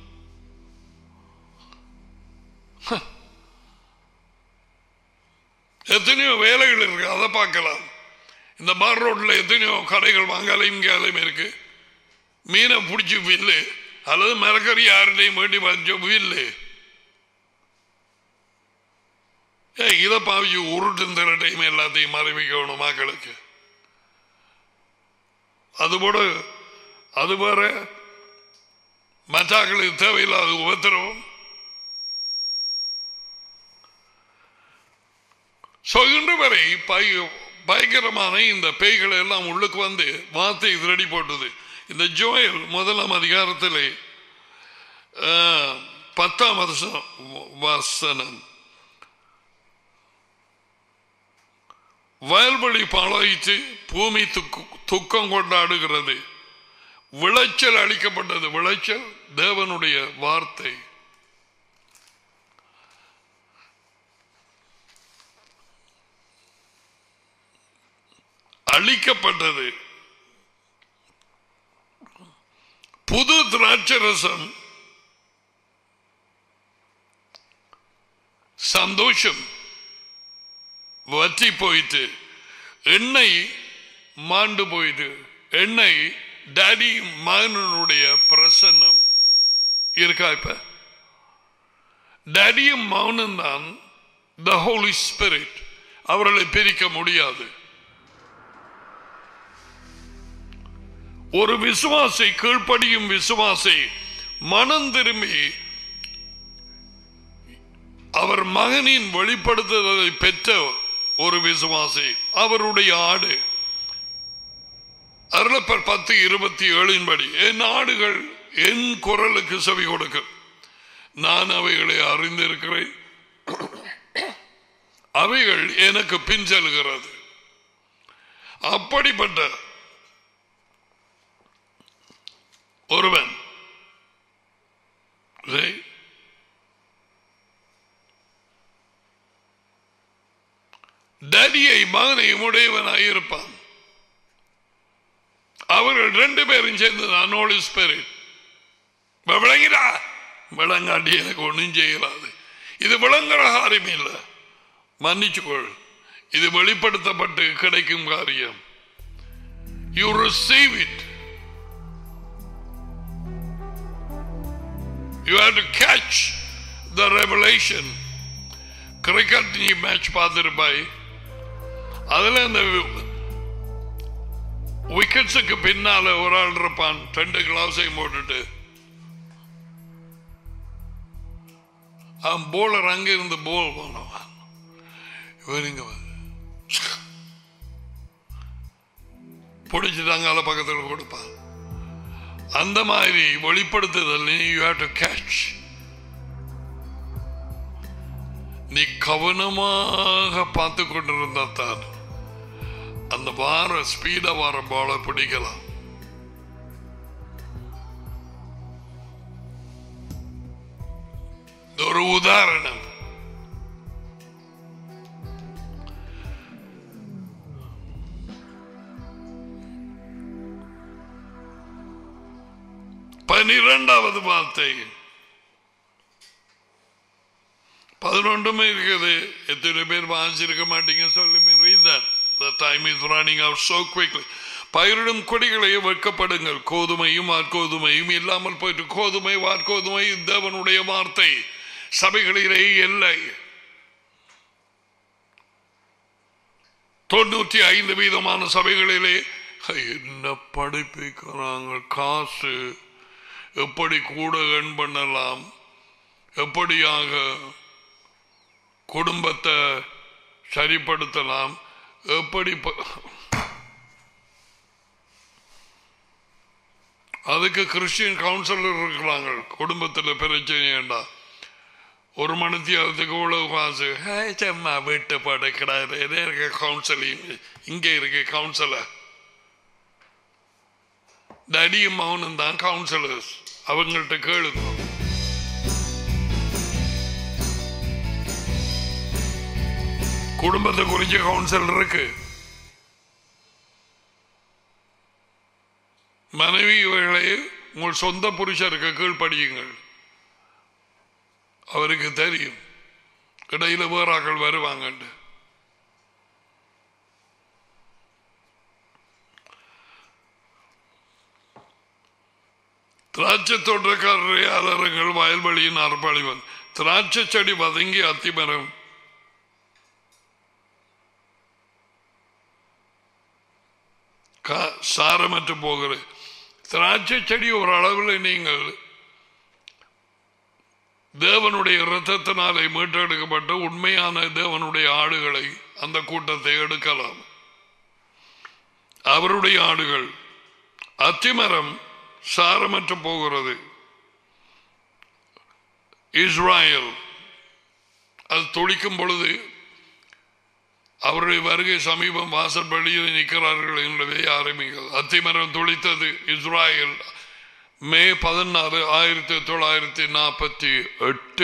ஹ. எத்தனையோ வேலைகள் இருக்கு அதை பார்க்கலாம் இந்த பார் ரோட்ல எத்தனையோ கடைகள் வாங்காலையும் இங்காலையும் இருக்கு மீனை பிடிச்சி வில்லு அல்லது மரக்கறி யார்கிட்டையும் வேண்டி வச்ச வில்லு ஏன் இதை பாவிச்சு உருட்டும் திரட்டையும் எல்லாத்தையும் அறிவிக்கணும் மக்களுக்கு அதுபோல அது வேற மற்றாக்களுக்கு தேவையில்லாத உபத்திரவம் So, இன்று வரை பய- பயங்கரமான இந்த பேய்கள் எல்லாம் உள்ளுக்கு வந்து வார்த்தை திருடி போட்டது இந்த ஜோயல் முதலாம் அதிகாரத்திலே ஆஹ், பத்தாம் வருஷம் வசனம் வயல்வெளி பாழாயிற்று பூமி துக்கு துக்கம் கொண்டாடுகிறது விளைச்சல் அளிக்கப்பட்டது விளைச்சல் தேவனுடைய வார்த்தை அளிக்கப்பட்டது புது திராட்சரசம் சந்தோஷம் வற்றி போயிட்டு எண்ணெய் மாண்டு போயிட்டு எண்ணெய் டாடி மகனுடைய பிரசன்னம் இருக்கா இப்ப டாடியும் மௌனம் தான் த ஹோலி ஸ்பிரிட் அவர்களை பிரிக்க முடியாது ஒரு விசுவாசை கீழ்ப்படியும் விசுவாசை மனம் திரும்பி அவர் மகனின் வெளிப்படுத்துதலை பெற்ற ஒரு விசுவாசி அவருடைய ஆடு அருளப்பர் பத்து இருபத்தி ஏழின் படி என் ஆடுகள் என் குரலுக்கு செவி கொடுக்கும் நான் அவைகளை அறிந்திருக்கிறேன் அவைகள் எனக்கு பின் செல்கிறது அப்படிப்பட்ட ஒருவன் சரி. டடியை மகனையும் உடையவனாய் இருப்பான் அவர்கள் ரெண்டு பேரும் சேர்ந்து நான் ஹோலி ஸ்பிரிட் விளங்கிறா விளங்காட்டி எனக்கு ஒன்றும் செய்யலாது இது விளங்குற காரியம் இல்லை மன்னிச்சுக்கொள் இது வெளிப்படுத்தப்பட்டு கிடைக்கும் காரியம் you receive it you have to catch the revelation cricket நீ மேட்ச் பார்த்துருப்பாய் அதுல இந்த விக்கெட்ஸுக்கு பின்னால ஒரு ஆள் இருப்பான் ரெண்டு கிளாஸையும் போட்டுட்டு அவன் போலர் அங்க இருந்து போல் பண்ணுவான் இவன் இங்க வந்து பிடிச்சிட்டு அங்கால பக்கத்தில் கொடுப்பான் அந்த மாதிரி வெளிப்படுத்துதல் யூ ஹேவ் டு கேட்ச் நீ கவனமாக பார்த்து கொண்டிருந்தா தான் அந்த வார ஸ்பீட வார பால பிடிக்கலாம் இது ஒரு உதாரணம் பனிரெண்டாவது வார்த்தை பதினொன்றுமே இருக்குது எத்தனை பேர் வாசிச்சிருக்க மாட்டீங்க சொல்லி read that the time is running out so quickly பயிரிடும் கொடிகளை வெட்கப்படுங்கள் கோதுமையும் வார்கோதுமையும் இல்லாமல் போயிட்டு கோதுமை வார்கோதுமை தேவனுடைய வார்த்தை சபைகளிலே இல்லை தொண்ணூற்றி ஐந்து வீதமான சபைகளிலே என்ன படிப்பிக்கிறாங்க காசு எப்படி கூட எண் பண்ணலாம் எப்படியாக குடும்பத்தை சரிப்படுத்தலாம் எப்படி ப- அதுக்கு கிறிஸ்டியன் கவுன்சிலர் இருக்கிறாங்க குடும்பத்தில் பிரச்சனை வேண்டாம் ஒரு மணித்தியாலத்துக்கு இவ்வளவு காசு ஹே, சும்மா வீட்டு படுக்கிறாரு இருக்க கவுன்சிலிங் இங்கே இருக்கு கவுன்சிலர் டடியும் மௌனும் தான் கவுன்சிலர்ஸ் அவங்கள்ட்ட கேளுங்க குடும்பத்தை குறிச்ச கவுன்சிலர் இருக்கு மனைவிகளை உங்கள் சொந்த புருஷருக்கு கீழ்ப்படியுங்கள் அவருக்கு தெரியும் இடையில வேறாக்கள் வருவாங்கண்டு திராட்சை தோட்டக்காரரை அலறுங்கள் வயல்வெளியின் அர்ப்பணிவன் திராட்சை செடி வதங்கி அத்திமரம் கா- சாரமற்று போகிறது திராட்சை செடி ஒரு அளவில் நீங்கள் தேவனுடைய இரத்தத்தினாலே மீட்டெடுக்கப்பட்ட உண்மையான தேவனுடைய ஆடுகளை அந்த கூட்டத்தை எடுக்கலாம் அவருடைய ஆடுகள் அத்திமரம் சாரமற்று போகிறது இஸ்ராயல் அது துளிக்கும் பொழுது அவருடைய வருகை சமீபம் வாசற்படியில் நிற்கிறார்கள் என்பதை ஆரம்பிங்கள் அத்திமரம் துளித்தது இஸ்ராயல் மே பதினாறு ஆயிரத்தி தொள்ளாயிரத்தி நாற்பத்தி எட்டு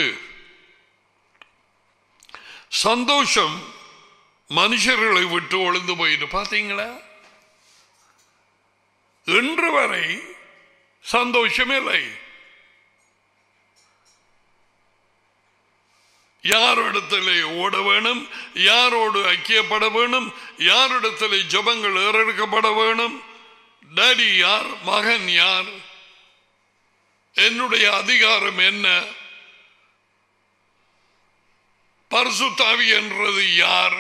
சந்தோஷம் மனுஷர்களை விட்டு ஒளிந்து போயிட்டு பாத்தீங்களா இன்று வரை சந்தோஷம் இல்லை யாரிடத்திலே ஓட வேணும் யாரோடு ஐக்கியப்பட வேணும் யாரிடத்திலே ஜபங்கள் ஏறெடுக்கப்பட வேணும் டாடி யார் மகன் யார் என்னுடைய அதிகாரம் என்ன பரிசுத்தாவி என்றது யார்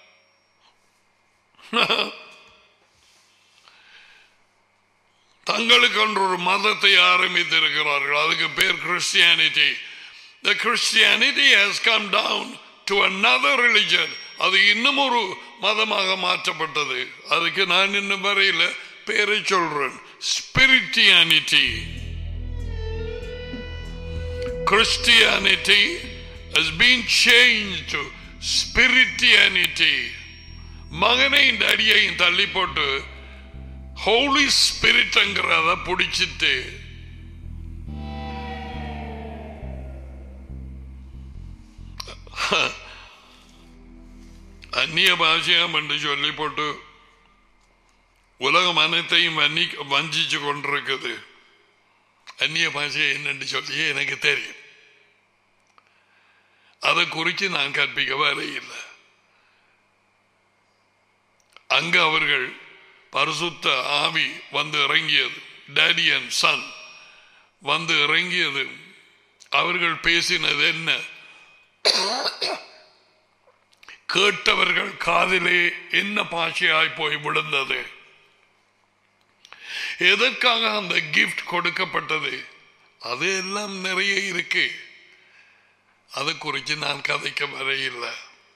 தங்களுக்கு ஒரு மதத்தை ஆரம்பித்திருக்கிறார்கள் அதுக்கு பேர் Christianity The Christianity has come down to another religion. அது இன்னும் ஒரு மதமாக மாற்றப்பட்டது அதுக்கு நான் இன்னும் வரையில பேரை சொல்றேன் ஸ்பிரிட்டியானிட்டி Christianity has been changed to spirituality. மகனையும் அடியையும் தள்ளி போட்டு ஹோலி ஸ்பிரிட்ங்கிறத பிடிச்சிட்டு அந்நிய பாஷையம் என்று சொல்லி போட்டு உலகம் அனைத்தையும் வன்னி வஞ்சிச்சு கொண்டிருக்குது அந்நிய பாஷை என்னன்னு சொல்லி எனக்கு தெரியும் அதை குறித்து நான் கற்பிக்க வரையில்லை அங்கு அவர்கள் பரிசுத்த ஆவி வந்து இறங்கியது டேடி அண்ட் சன் வந்து இறங்கியது அவர்கள் பேசினது என்ன கேட்டவர்கள் காதிலே என்ன பாஷையாய் போய் விழுந்தது எதற்காக அந்த கிஃப்ட் கொடுக்கப்பட்டது அது எல்லாம் நிறைய இருக்கு அதை குறித்து நான் கதைக்க வரையில்லை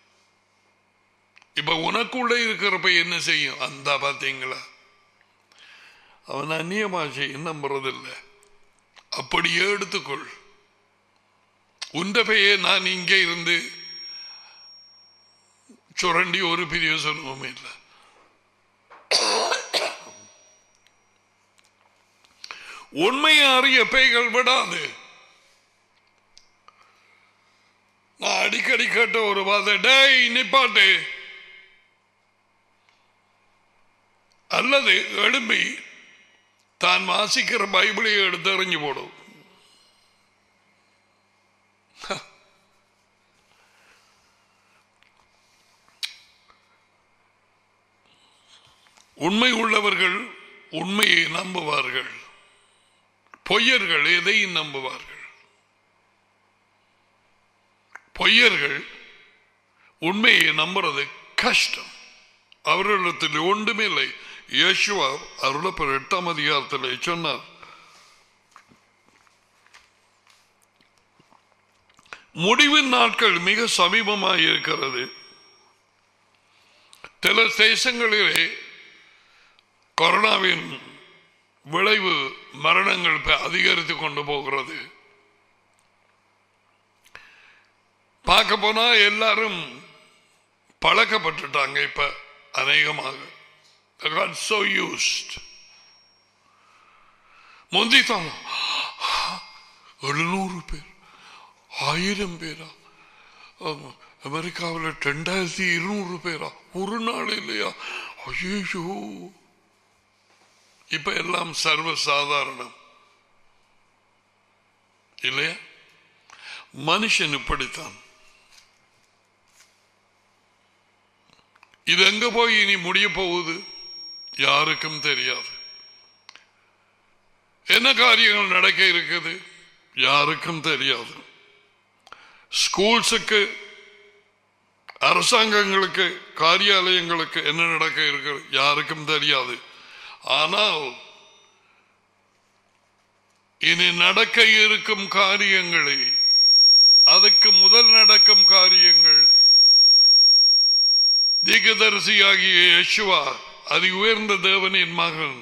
இப்ப உனக்குள்ள இருக்கிறப்ப என்ன செய்யும் அந்த பாத்தீங்களா அவன் அந்நிய பாஷையை நம்புறதில்லை அப்படியே எடுத்துக்கொள் உண்ட பெயே நான் இங்கே இருந்து சுரண்டி ஒரு பிரயோசனமும் இல்லை உண்மையை அறிய பேய்கள் விடாது நான் அடிக்கடி கேட்ட ஒரு வார்த்தை டேய் நிப்பாட்டு அல்லது எழும்பி தான் வாசிக்கிற பைபிளை எடுத்து எறிஞ்சு போடும் உண்மை உள்ளவர்கள் உண்மையை நம்புவார்கள் பொய்யர்கள் எதையும் நம்புவார்கள் பொய்யர்கள் உண்மையை நம்புறது கஷ்டம் அவர்களிடத்தில் ஒன்றுமே இல்லை இயேசுவா அருளப்பர் எட்டாம் அதிகாரத்தில் சொன்னார் முடிவின் நாட்கள் மிக சமீபமாக இருக்கிறது சில தேசங்களிலே கொரோனாவின் விளைவு மரணங்கள் இப்ப அதிகரித்து கொண்டு போகிறது பார்க்க போனா எல்லாரும் பழக்கப்பட்டுட்டாங்க இப்ப அநேகமாக They got so used. முந்தித்தான் எழுநூறு பேர் ஆயிரம் பேரா ஆமா. அமெரிக்காவில் ரெண்டாயிரத்தி இருநூறு பேரா ஒரு நாள் இல்லையா ஐயோ இப்ப எல்லாம் சர்வ சாதாரணம் இல்லையா மனுஷன் இப்படித்தான் இது எங்க போய் இனி முடிய போகுது யாருக்கும் தெரியாது என்ன காரியங்கள் நடக்க இருக்குது யாருக்கும் தெரியாது ஸ்கூல்ஸுக்கு அரசாங்கங்களுக்கு காரியாலயங்களுக்கு என்ன நடக்க இருக்கிறது யாருக்கும் தெரியாது ஆனால் இனி நடக்க இருக்கும் காரியங்களை அதுக்கு முதல் நடக்கும் காரியங்கள் தீகதரிசியாகிய யேசுவா அதி உயர்ந்த தேவனின் மகன்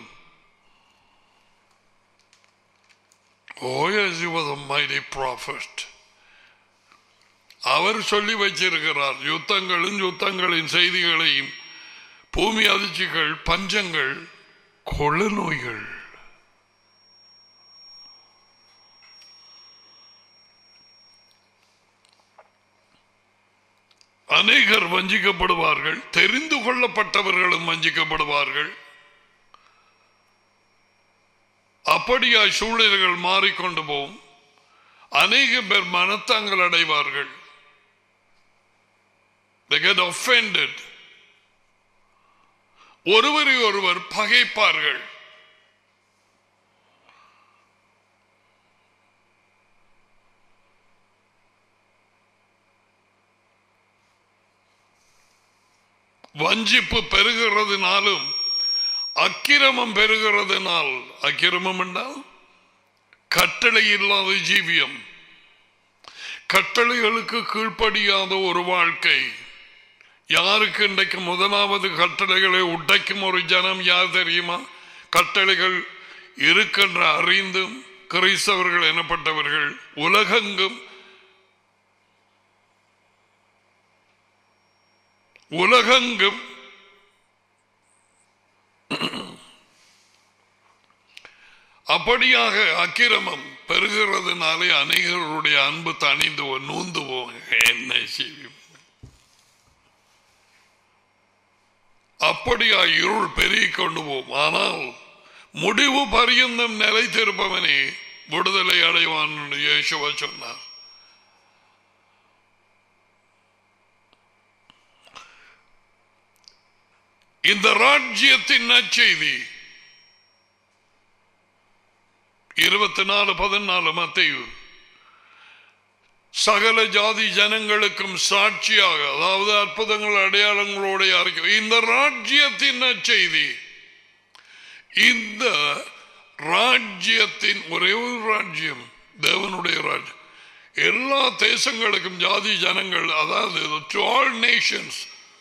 Oh, yes, he was a mighty prophet. அவர் சொல்லி வச்சிருக்கிறார் யுத்தங்களும் யுத்தங்களின் செய்திகளையும் பூமி அதிர்ச்சிகள் பஞ்சங்கள் கொள்ள நோய்கள் அநேகர் வஞ்சிக்கப்படுவார்கள் தெரிந்து கொள்ளப்பட்டவர்களும் வஞ்சிக்கப்படுவார்கள் அப்படியாய் சூழ்நிலைகள் மாறிக்கொண்டு போகும் அநேக பேர் மனத்தாங்கள் அடைவார்கள் They get offended. ஒருவரை ஒருவர் பகைப்பார்கள் வஞ்சிப்பு பெருகிறதுனாலும் அக்கிரமம் பெருகிறதுனால் அக்கிரமம் என்றால் கட்டளை இல்லாத ஜீவியம் கட்டளைகளுக்கு கீழ்ப்படியாத ஒரு வாழ்க்கை யாருக்கு இன்றைக்கு முதலாவது கட்டளைகளை உடைக்கும் ஒரு ஜனம் யார் தெரியுமா கட்டளைகள் இருக்கின்ற அறிந்தும் கிறிஸ்தவர்கள் எனப்பட்டவர்கள் உலகெங்கும் உலகெங்கும் அப்படியாக அக்கிரமம் பெருகிறதுனாலே அநேகருடைய அன்பு தணிந்து போ- நூந்து போங்க என்ன செய்யும் அப்படியா இருள் பெருகிக் கொண்டு போகும் ஆனால் முடிவு பரியந்தம் நிலைத்திருப்பவனே விடுதலை அடைவான் என்று இயேசுவா சொன்னார் இந்த ராஜ்யத்தின் நற்செய்தி இருபத்தி நாலு பதினாலு மத்தையு சகல ஜாதி ஜனங்களுக்கும் சாட்சியாக அதாவது அற்புதங்கள் அடையாளங்களோட அறிக்கை இந்த ராஜ்யத்தின் நற்செய்தி இந்த ராஜ்யத்தின் ஒரே ஒரு ராஜ்யம் தேவனுடைய ராஜ்யம் எல்லா தேசங்களுக்கும் ஜாதி ஜனங்கள் அதாவது to all nations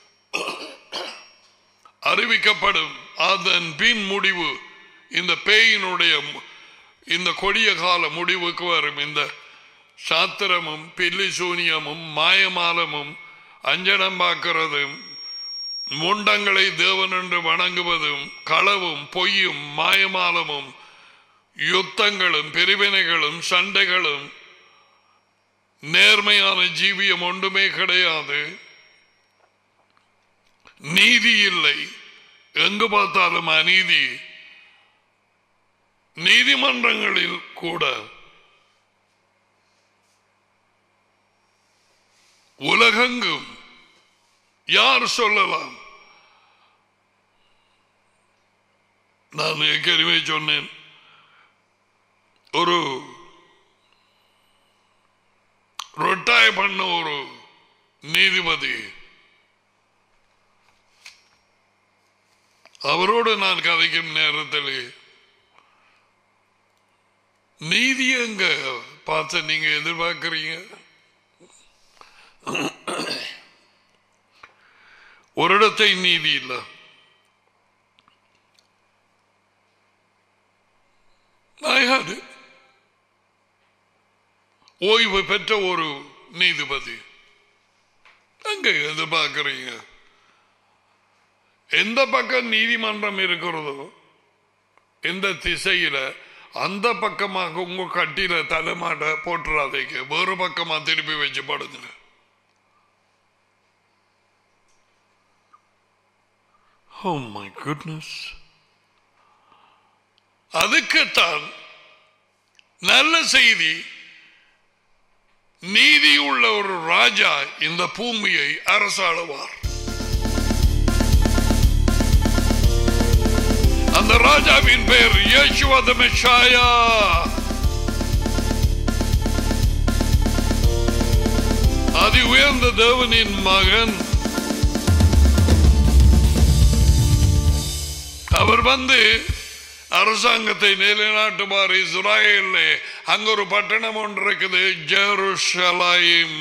அறிவிக்கப்படும் அதன் பின் முடிவு இந்த பேயினுடைய மு- இந்த கொடிய கால முடிவுக்கு வரும் இந்த சாத்திரமும் பில்லி சூனியமும் மாயமாலமும் அஞ்சனம் பார்க்கிறதும் முண்டங்களை தேவன் என்று வணங்குவதும் களவும் பொய்யும் மாயமாலமும் யுத்தங்களும் பிரிவினைகளும் சண்டைகளும் நேர்மையான ஜீவியம் ஒன்றுமே கிடையாது நீதி இல்லை எங்கு பார்த்தாலும் அநீதி நீதிமன்றங்களில் கூட உலகெங்கும் யார் சொல்லலாம் நான் ஏற்கனவே சொன்னேன் ஒரு ரொட்டாய் பண்ண ஒரு நீதிபதி அவரோடு நான் கதைக்கும் நேரத்தில் நீதி எங்க பார்த்து நீங்க எதிர்பார்க்கிறீங்க ஒரு இடத்தை நீதி இல்லை ஓய்வு பெற்ற ஒரு நீதிபதி அங்க எதிர்பார்க்கிறீங்க எந்த பக்கம் நீதிமன்றம் இருக்கிறதோ எந்த திசையில அந்த பக்கமாக உங்க கட்டில தலைமாட போட்டுறாதீங்க வேறு பக்கமா திருப்பி வச்சு படுங்க Oh my goodness. அதுக்குத்தான் நல்ல செய்தி நீதி உள்ள ஒரு ராஜா இந்த பூமியை அரசாளுவார் அந்த ராஜாவின் பெயர் யேசுவத மெஷாயா அதி உயர்ந்த தேவனின் மகன் அவர் வந்து அரசாங்கத்தை நிலைநாட்டுமாறு இஸ்ராயல்ல அங்க ஒரு பட்டணம் ஒன்று இருக்குது ஜெருசலாயிம்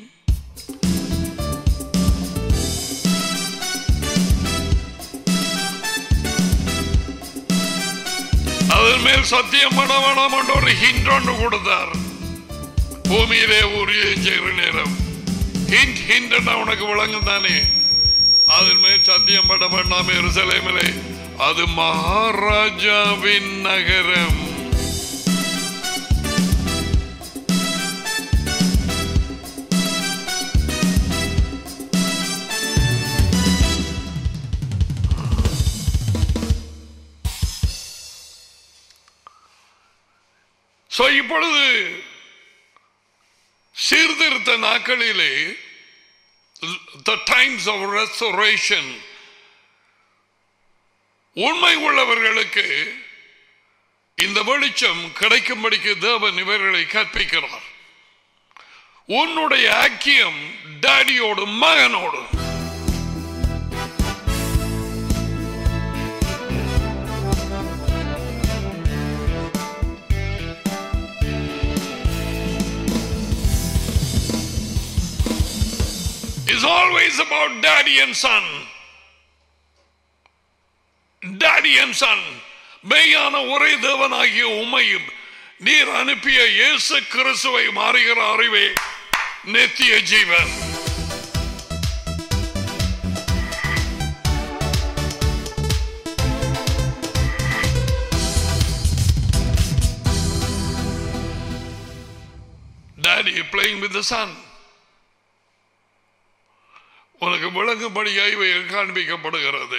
அதன் மேல் சத்தியம் பண்ண வேணாம் என்று ஒரு ஹிண்ட் ஒன்று கொடுத்தார் பூமியிலே ஊழியம் செய்கிற நேரம் ஹிண்ட் ஹிண்ட் உனக்கு விளங்கும் தானே அதன் மேல் சத்தியம் பண்ண வேண்டாம் எருசலேமிலே அது மகாராஜாவின் நகரம் So, இப்பொழுது சீர்திருத்த நாட்களிலே the times of restoration உண்மை உள்ளவர்களுக்கு இந்த வெளிச்சம் கிடைக்கும்படிக்கு தேவன் இவர்களை கற்பிக்கிறார் உன்னுடைய ஐக்கியம் டாடியோடு மகனோடு is always about daddy and son. Daddy and son. மெய்யான ஒரே தேவனாகிய உம்மையும் நீர் அனுப்பிய இயேசு கிறிஸ்துவை மாறுகிற அறிவே நித்திய ஜீவன் Daddy playing with the son. உனக்கு விளங்கும்படியாய் இவைகள் காண்பிக்கப்படுகிறது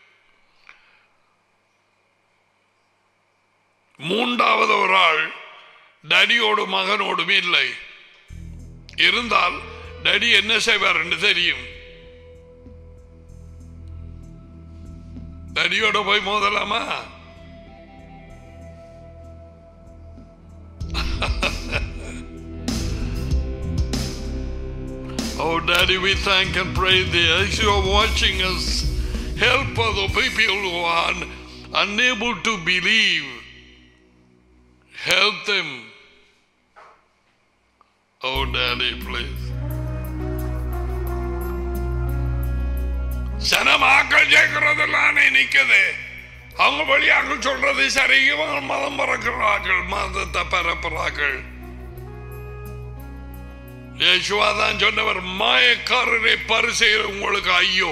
மூன்றாவது ஒரு ஆள் டடியோடு மகனோடும் இல்லை இருந்தால் டடி என்ன செய்வார் என்று தெரியும் டடியோட போய் மோதலாமா Oh, Daddy, we thank and praise thee as you are watching us. Help other people who are un- unable to believe. Help them. Oh, Daddy, please. சனமாக்கள் ஜெயிக்கிறதெல்லாம் நிக்குது அவங்க வழியாக சொல்றது சரி இவங்க மதம் பறக்கிறார்கள் மதத்தை பரப்புறார்கள் யேசுவா தான் சொன்னவர் மாயக்காரரை பரிசெய்கிற உங்களுக்கு ஐயோ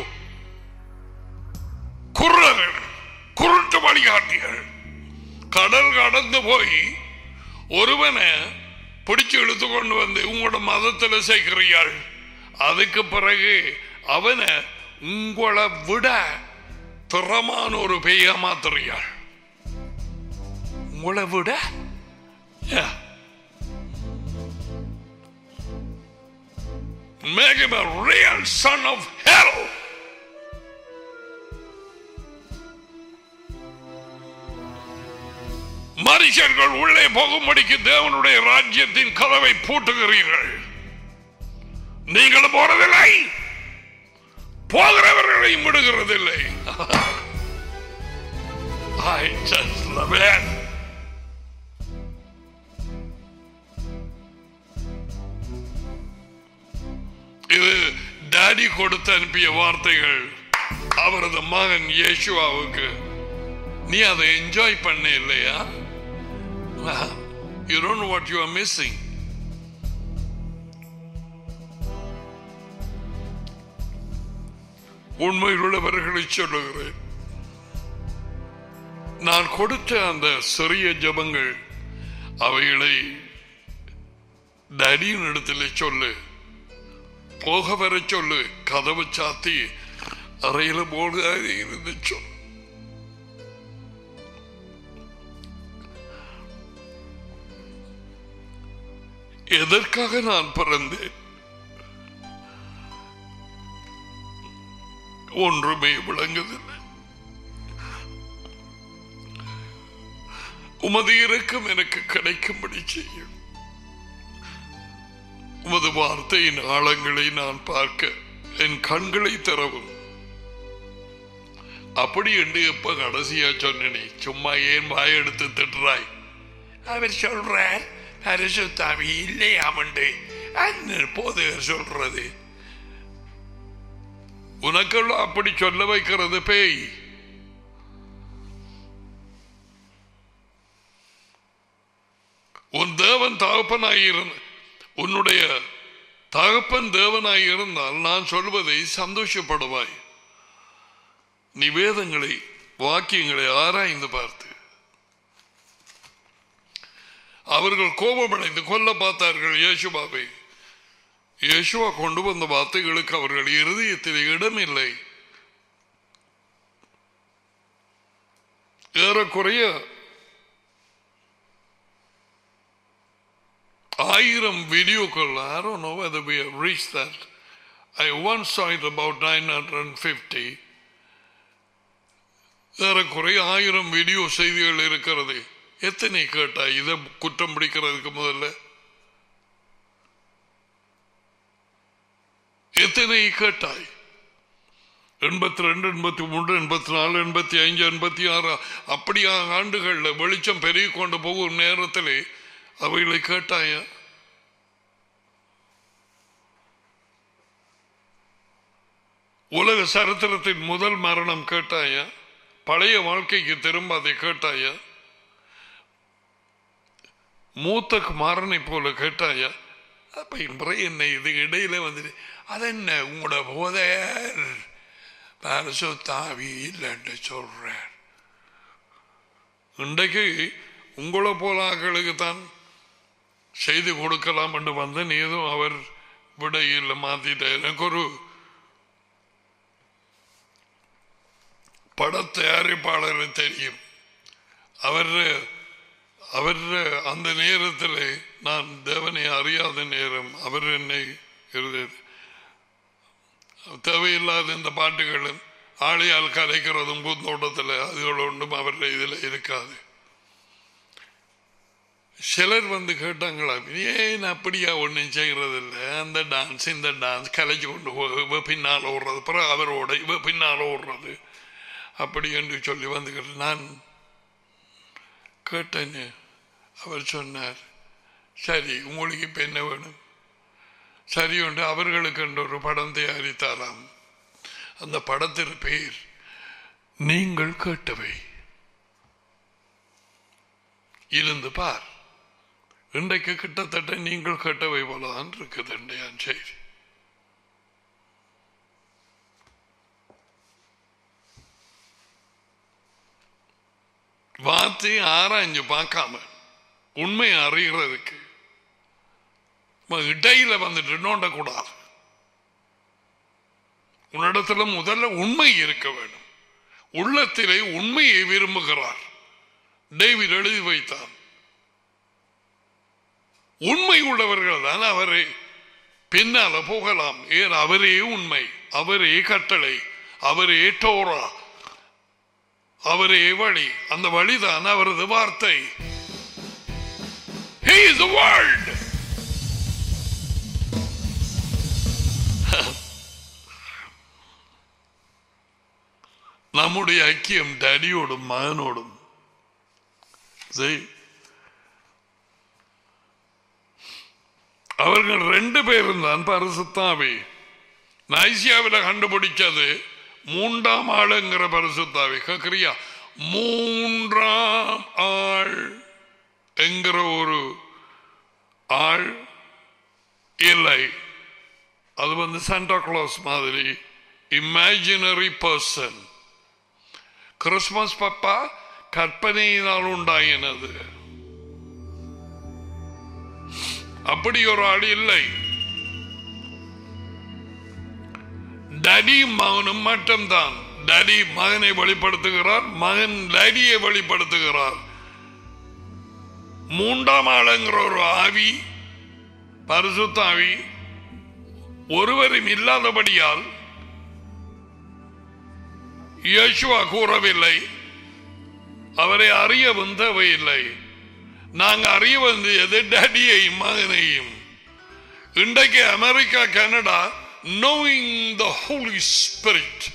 குருடர்கள் குருட்டு வழிகாட்டிகள் கடல் கடந்து போய் ஒருவனை பிடிச்சு இழுத்து கொண்டு வந்து உங்களோட மதத்தில் சேர்க்கிறீர்கள் அதுக்கு பிறகு அவனை உங்களை விட திறமான ஒரு பெய்ய மாத்துறியாள் உங்களை விட Yeah. make him a real son of hell. மனுஷர்கள் உள்ளே போகும்படிக்கு தேவனுடைய ராஜ்யத்தின் கதவை பூட்டுகிறீர்கள் நீங்கள் போறதில்லை போகிறவர்களையும் விடுகிறதில்லை I just love it. இது டாடி கொடுத்து அனுப்பிய வார்த்தைகள் அவரது மகன் இயேசுவாவுக்கு நீ அதை என்ஜாய் பண்ண இல்லையா you don't what you are missing உண்மையுள்ளவர்களை சொல்லுகிறேன் நான் கொடுத்த அந்த சிறிய ஜபங்கள் அவைகளை டடியின் இடத்துல சொல்லு போக வர சொல்லு கதவு சாத்தி அறையில போடு இருந்து சொல் எதற்காக நான் பிறந்தேன் ஒன்றுமே விளங்குதில்லை உமது இறக்கம் எனக்கு கிடைக்கும்படி செய்யும் உமது வார்த்தையின் ஆழங்களை நான் பார்க்க என் கண்களை தரவும் அப்படி என்று எப்ப கடைசியா சொன்னனே சும்மா ஏன் வாயெடுத்து திட்டுறாய் அவர் சொல்ற பரிசுத்தாவி இல்லையாமண்டு போதகர் சொல்றது உனக்கெல்லாம் அப்படி சொல்ல வைக்கிறது பேய் உன் தேவன் தகப்பனாயிருந்த உன்னுடைய தகப்பன் தேவனாய் இருந்தால் நான் சொல்வதை சந்தோஷப்படுவாய் நீ வேதங்களை வாக்கியங்களை ஆராய்ந்து பார்த்து அவர்கள் கோபமடைந்து கொல்ல பார்த்தார்கள் இயேசுபாவை இயேசுவா கொண்டு வந்த வார்த்தைகளுக்கு அவர்கள் இருதயத்தில் இடமில்லை ஏறக்குறைய ஆயிரம் வீடியோக்கள் I don't know whether we have reached that. I once saw it about 950. ஏறக்குறைய ஆயிரம் வீடியோ செய்திகள் இருக்கிறது எத்தனை கேட்டாய் இதை குற்றம் பிடிக்கிறதுக்கு முதல்ல எத்தனை கேட்டாய் எண்பத்தி ரெண்டு எண்பத்தி மூன்று எண்பத்தி நாலு எண்பத்தி ஐந்து எண்பத்தி ஆறு அப்படியா ஆண்டுகள்ல வெளிச்சம் பெருகி கொண்டு போகும் நேரத்திலே அவைகளை கேட்டாயா உலக சரித்திரத்தின் முதல் மரணம் கேட்டாயா பழைய வாழ்க்கைக்கு திரும்ப அதை கேட்டாயா மூத்த குமாரனை போல கேட்டாயா அப்ப இன்றை என்ன இது இடையில வந்துட்டு அது என்ன உங்களோட போதையர் பரிசுத்தாவி இல்லைன்னு சொல்றார் இன்றைக்கு உங்களை போல ஆக்களுக்கு தான் செய்து கொடுக்கலாம் என்று வந்தேன் ஏதும் அவர் விடையில் மாத்திட்ட எனக்கு ஒரு பட தயாரிப்பாளர் தெரியும் அவர் அவர் அந்த நேரத்தில் நான் தேவனை அறியாத நேரம் அவர் என்னை இருந்தது தேவையில்லாத இந்த பாட்டுகளும் ஆளையால் கலைக்கிறதும் பூந்தோட்டத்தில் அதுகள் ஒன்றும் அவருடைய இதில் இருக்காது சிலர் வந்து கேட்டாங்களா ஏன் அப்படியா ஒன்றும் செய்கிறதில்ல அந்த டான்ஸ் இந்த டான்ஸ் கலைச்சு கொண்டு போ இவ பின்னால் ஓடுறது பிறகு அவரோட இவ பின்னால் ஓடுறது அப்படி என்று சொல்லி வந்து நான் கேட்டேன்னு அவர் சொன்னார் சரி உங்களுக்கு இப்போ என்ன வேணும் சரி உண்டு அவர்களுக்கு என்று ஒரு படம் தயாரித்தாராம் அந்த படத்தின் பெயர் நீங்கள் கேட்டவை இருந்து பார் இன்றைக்கு கிட்டத்தட்ட நீங்கள் கேட்டவை போலதான் இருக்குது இன்றையான் செய்தி வார்த்தையை ஆராய்ஞ்சு பார்க்காம உண்மை அறிகிறதுக்கு இடையில வந்துட்டு நோண்டக்கூடாது உன்னிடத்துல முதல்ல உண்மை இருக்க வேண்டும் உள்ளத்திலே உண்மையை விரும்புகிறார் டேவிட் எழுதி வைத்தான் உண்மை உள்ளவர்கள் தான் அவரை பின்னால போகலாம் ஏன் அவரே உண்மை அவரே கட்டளை அவரே டோரா அவரே வழி அந்த வழிதான் அவரது வார்த்தை He is the word. நம்முடைய ஐக்கியம் டடியோடும் மகனோடும் சரி அவர்கள் ரெண்டு பேரும் தான் பரிசுத்தாவி நைசியாவில் கண்டுபிடிச்சது மூன்றாம் ஆளுங்கிற பரிசுத்தாவி கேக்குறியா மூன்றாம் ஆள் என்கிற ஒரு ஆள் இல்லை அது வந்து சாண்டா கிளாஸ் மாதிரி இமேஜினரி பர்சன் கிறிஸ்துமஸ் பப்பா கற்பனையினால் உண்டாயினது அப்படி ஒரு ஆள் இல்லை டடி மகனும் மட்டும்தான் டடி மகனை வெளிப்படுத்துகிறார் மகன் டடியை வெளிப்படுத்துகிறார் மூன்றாம் ஆளுங்கிற ஒரு ஆவி பரிசுத்தாவி ஒருவரும் இல்லாதபடியால் இயேசுவா கூறவில்லை அவரை அறியவும் தேவையில்லை நாங்க அறிய வேண்டியது டடியையும் மகனையும் இன்றைக்கு America Canada knowing the holy spirit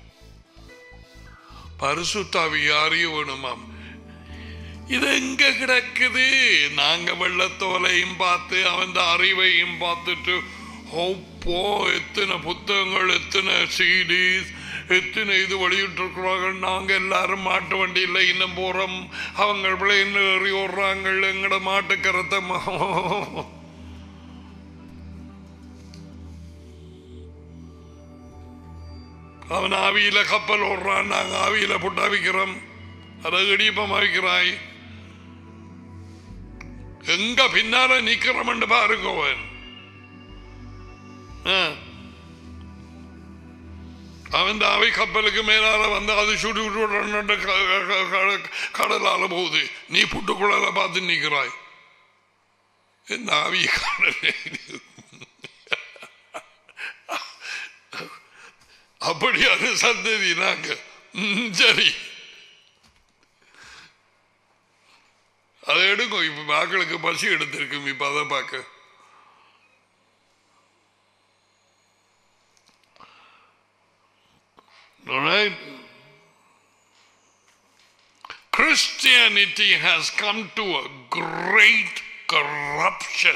பரிசுத்தாவி அறிய வேணுமாம் இது எங்க கிடக்குது நாங்க வெள்ளத்தோலையும் பார்த்து அவன் அறிவையும் பார்த்துட்டு ஒப்போ எத்தனை புத்தகங்கள் எத்தனை சீடிஸ் எத்தனை இது வெளியிட்டிருக்கிறார்கள் நாங்க எல்லாரும் மாட்டு வண்டியில் இன்னும் போறோம் அவங்க பிள்ளைங்க ஏறி ஓடுறாங்க எங்கட மாட்டு கரத்தை அவன் ஆவியில கப்பல் ஓடுறான் நாங்க ஆவியில புட்டா விக்கிறோம் அதை இடிப்பமா விக்கிறாய் எங்க பின்னால நிக்கிறோம் பாருங்க அவன் ஆ. அவன் ஆவி கப்பலுக்கு மேலால வந்து அது சுடு சுடு கடலால போகுது நீ புட்டுக்குள்ள பார்த்து நிக்கிறாய் இந்த ஆவி கடல் அப்படியான சந்ததி நாங்க ம், சரி அதை எடுங்க இப்ப மக்களுக்கு பசி எடுத்திருக்கும் இப்ப அதை பார்க்க Alright? Christianity has come to a great corruption.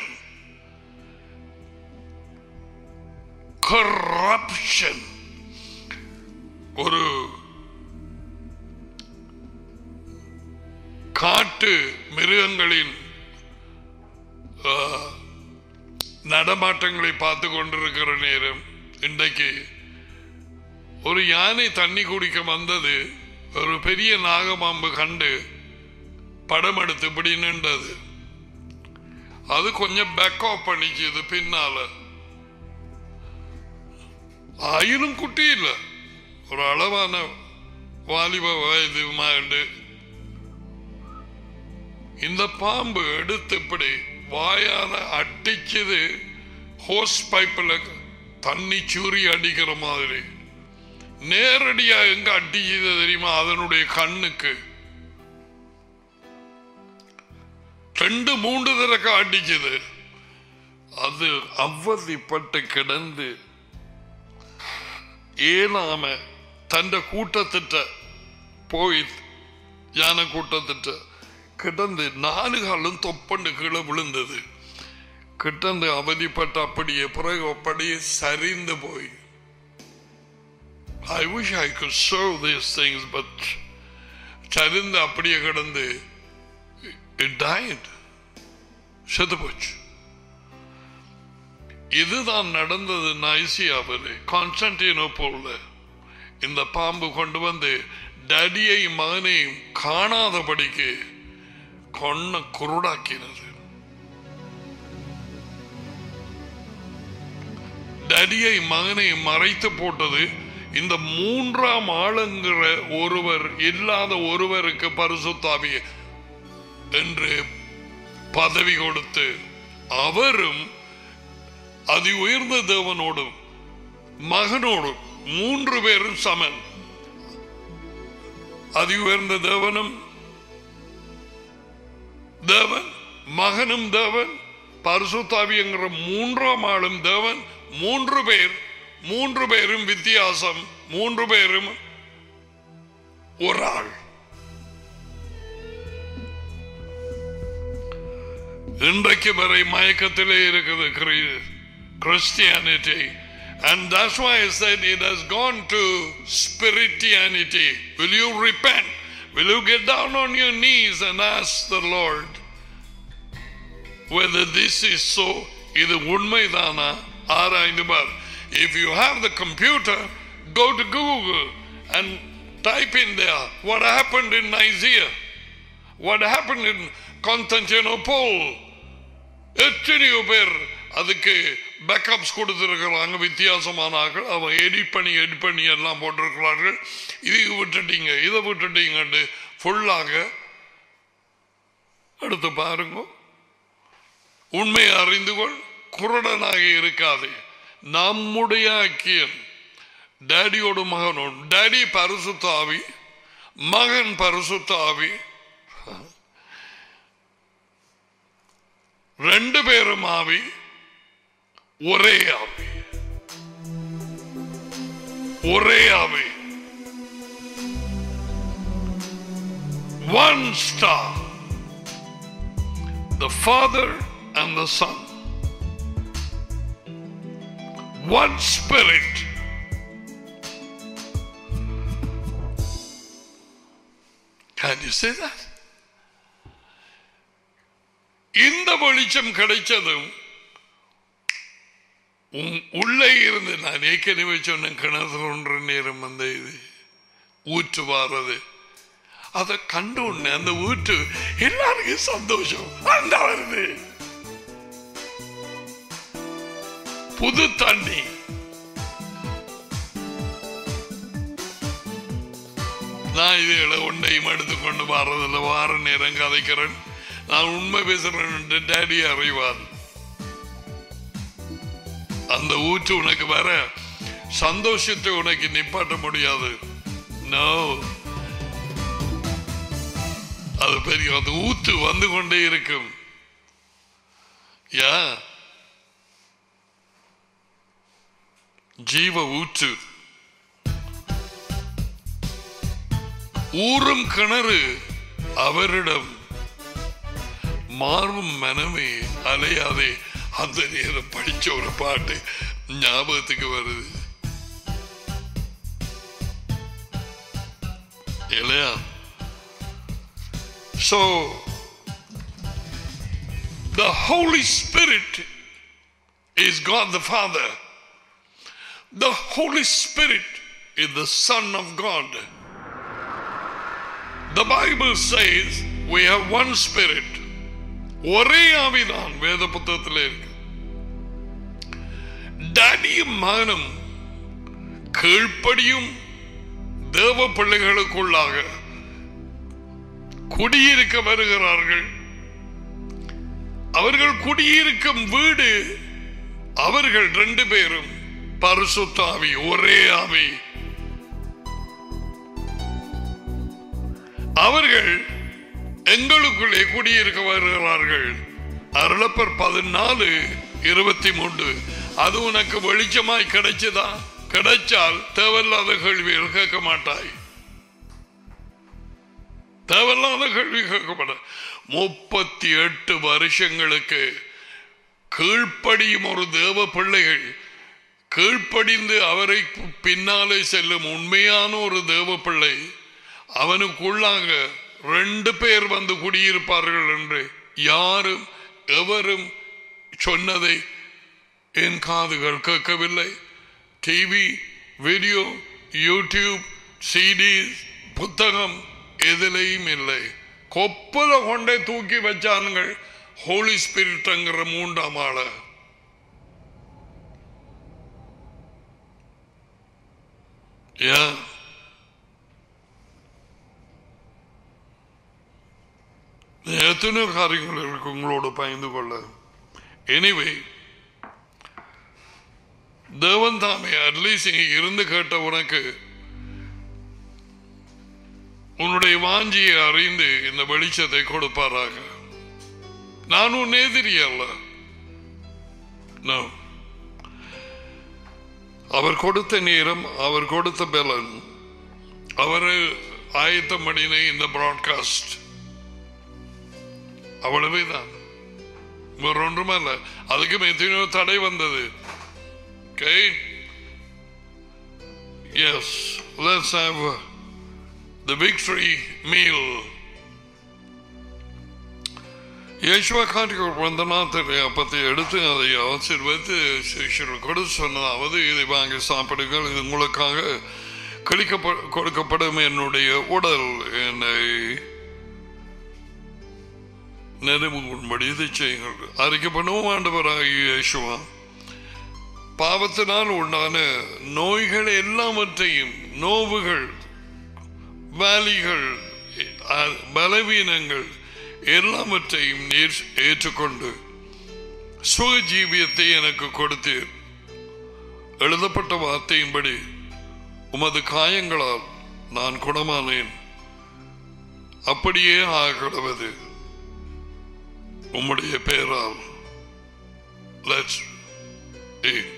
Corruption. ஒரு காட்டு மிருகங்களின் ஆ, நடமாட்டங்களை பார்த்து கொண்டிருக்கிற நேரம் இன்றைக்கு ஒரு யானை தண்ணி குடிக்க வந்தது ஒரு பெரிய நாகமாம்பு கண்டு படம் எடுத்து இப்படி நின்றது அது கொஞ்சம் பேக் ஆஃப் பண்ணிச்சுது பின்னால ஆயினும் குட்டி இல்லை ஒரு அளவான வாலிப வயது மாண்டு இந்த பாம்பு எடுத்து இப்படி வாயால அடிச்சது ஹோஸ் பைப்பில் தண்ணி சூரி அடிக்கிற மாதிரி நேரடியா எங்க அடிச்சது தெரியுமா அதனுடைய கண்ணுக்கு ரெண்டு மூன்று தரக்க அடிச்சது அது அவதிப்பட்டு கிடந்து ஏனாம தന്റെ கூட்டத்திட்ட போய் யானை கூட்டத்திட்ட கிடந்து நாலு காலம் தொப்பண்டு கீழே விழுந்தது கிட்டந்து அவதிப்பட்டு அப்படியே பிறகு அப்படியே சரிந்து போய் I wish I could show these things, but சரிந்து அப்படியே கிடந்து it died. செத்து போச்சு இதுதான் நடந்தது நைசியாவில் கான்ஸ்டன்டினோபோல்ல இந்த பாம்பு கொண்டு வந்து டடியை மகனையும் காணாதபடிக்கு கொன்ன குருடாக்கினது டடியை மகனை மறைத்து போட்டது இந்த மூன்றாம் ஆளுங்கிற ஒருவர் இல்லாத ஒருவருக்கு பரிசுத்தாவி என்று பதவி கொடுத்து அவரும் அதி உயர்ந்த தேவனோடும் மகனோடும் மூன்று பேரும் சமன் அதி உயர்ந்த தேவனும் தேவன் மகனும் தேவன் பரிசுத்தாவிங்கிற மூன்றாம் ஆளும் தேவன் மூன்று பேர் மூன்று பேரும் வித்தியாசம் மூன்று பேரும் ஒரு ஆள் இன்றைக்கு வரை மயக்கத்திலே இருக்குது Christianity And that's why I said it has gone to spirituality. Will you repent? Will you get down on your knees and ask the Lord whether this is so? இது உண்மைதானா ஆராய்ந்து பார் If you have the computer, go to Google and type in there what happened in Nicaea, what happened in Constantinople. எத்தனையோ பேர் அதுக்கு backups கொடுத்திருக்கிறாங்க வித்தியாசமான ஆட்கள் அவங்க எடிட் பண்ணி எடிட் பண்ணி எல்லாம் போட்டிருக்கிறார்கள் இதை விட்டுட்டீங்க இதை விட்டுட்டீங்கன்னு ஃபுல்லாக அடுத்து பாருங்க உண்மையை அறிந்து கொள் குருடனாக இருக்காது நம்முடைய ஐக்கியம் டேடியோட மகனோடு டேடி பரிசுத்த ஆவி மகன் பரிசுத்த ஆவி ரெண்டு பேரும் ஆவி ஒரே ஆவி ஒரே ஆவி ஒன் ஸ்டார் the Father and the Son. One Spirit. Can you say that? இந்த வெளிச்சம் கிடைச்சதும் உம் உள்ளே இருந்து நான் ஏற்கனவே சொன்ன கிணறு ஒன்று நேரம் அந்த இது ஊற்று வாரது அதை கண்டு உடனே அந்த ஊற்று எல்லாருக்கும் சந்தோஷம் அந்த வருது புது தண்ணி நான் இதுகளை ஒன்றையும் எடுத்துக்கொண்டு வாரதில்ல வார நேரம் கதைக்கிறேன் நான் உண்மை பேசுறேன் என்று டேடி அறிவார் அந்த ஊற்று உனக்கு வர சந்தோஷத்தை உனக்கு நிப்பாட்ட முடியாது நோ அது பெரிய அது ஊத்து வந்து கொண்டே இருக்கும் யா ஜீவ ஊற்று ஊறும் கிணறு அவரிடம் மாறும் மனமே அலையாதே அந்த நேரம் படிச்ச ஒரு பாட்டு ஞாபகத்துக்கு வருது இல்லையா So, the Holy Spirit is God the Father. The Holy Spirit is the Son of God. The Bible says we have one Spirit. ஒரே ஆவிதான் வேத புத்தகத்தில் இருக்கு டடியும் மகனும் கீழ்ப்படியும் தேவ பிள்ளைகளுக்குள்ளாக குடியிருக்க வருகிறார்கள் அவர்கள் குடியிருக்கும் வீடு அவர்கள் ரெண்டு பேரும் பரிசுத்தாவி ஒரே ஆவி அவர்கள் எங்களுக்குள்ளே குடியிருக்க வருகிறார்கள் அருளப்பர் பதினாலு இருபத்தி மூன்று அது உனக்கு வெளிச்சமாய் கிடைச்சதா கிடைச்சால் தேவையில்லாத கேள்விகள் கேட்க மாட்டாய் தேவையில்லாத கேள்வி கேட்கப்பட முப்பத்தி எட்டு வருஷங்களுக்கு கீழ்ப்படியும் ஒரு தேவ பிள்ளைகள் கீழ்ப்படிந்து அவரை பின்னாலே செல்லும் உண்மையான ஒரு தேவ பிள்ளை அவனுக்குள்ளாக ரெண்டு பேர் வந்து குடியிருப்பார்கள் என்று யாரும் எவரும் சொன்னதை என் காதுகள் கேட்கவில்லை டிவி வீடியோ யூடியூப் சிடிஸ் புத்தகம் எதிலையும் இல்லை கொப்பல கொண்டே தூக்கி வச்சானுங்கள் ஹோலி ஸ்பிரிட்ங்கிற மூன்றாம் ஆள ஏன் எத்தனை காரியங்கள் இருக்கு உங்களோட பயந்து கொள்ள எனிவே தேவன் தாமே அட்லீஸ்ட் இங்க இருந்து கேட்ட உனக்கு உன்னுடைய வாஞ்சியை அறிந்து இந்த வெளிச்சத்தை கொடுப்பாராக நான் உன் எதிரி அல்ல No. அவர் கொடுத்த நேரம் அவர் கொடுத்த பலன் அவர் ஆயத்தம் பண்ணின இந்த பிராட்காஸ்ட் அவ்வளவுதான் வேற ஒன்றுமல்ல அதுக்கு எத்தனையோ தடை வந்தது Okay? Yes, let's have uh, the victory meal. Yeshua காட்டிக்கு வந்த நாத்திரை அப்பத்தை எடுத்து அதை ஆசீர்வதித்து சிஷ்யர்கள் கொடுத்து சொன்னதாவது இதை வாங்கி சாப்பிடுங்கள் இது உங்களுக்காக கழிக்கப்ப கொடுக்கப்படும் என்னுடைய உடல் என்னை நெருங்கும்படி இதை செய்யுங்கள் அறிக்கை பண்ணுவோம் ஆண்டவராகிய இயேசுவா பாவத்தினால் உண்டான நோய்கள் எல்லாவற்றையும் நோவுகள் வேலிகள் அ- பலவீனங்கள் எல்லாவற்றையும் நீர் ஏற்றுக்கொண்டு சுக ஜீவியத்தை எனக்கு கொடுத்தீர் எழுதப்பட்ட வார்த்தையின்படி உமது காயங்களால் நான் குணமானேன் அப்படியே ஆகிறது உம்முடைய பெயரால் லெட்ஸ் eat.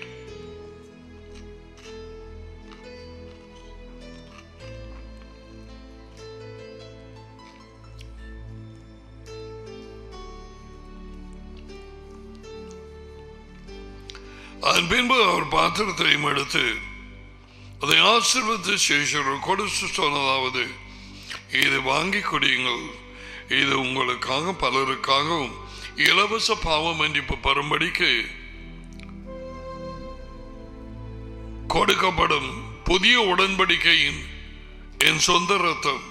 அதன் பின்பு அவர் பாத்திரத்தையும் எடுத்து அதை ஆசிர்வத்து சேஷர்கள் கொடுத்து சொன்னதாவது இது வாங்கி குடியுங்கள் இது உங்களுக்காக பலருக்காகவும் இலவச பாவ மன்னிப்பு பெறும்படிக்கு கொடுக்கப்படும் புதிய உடன்படிக்கையின் என் சொந்த ரத்தம்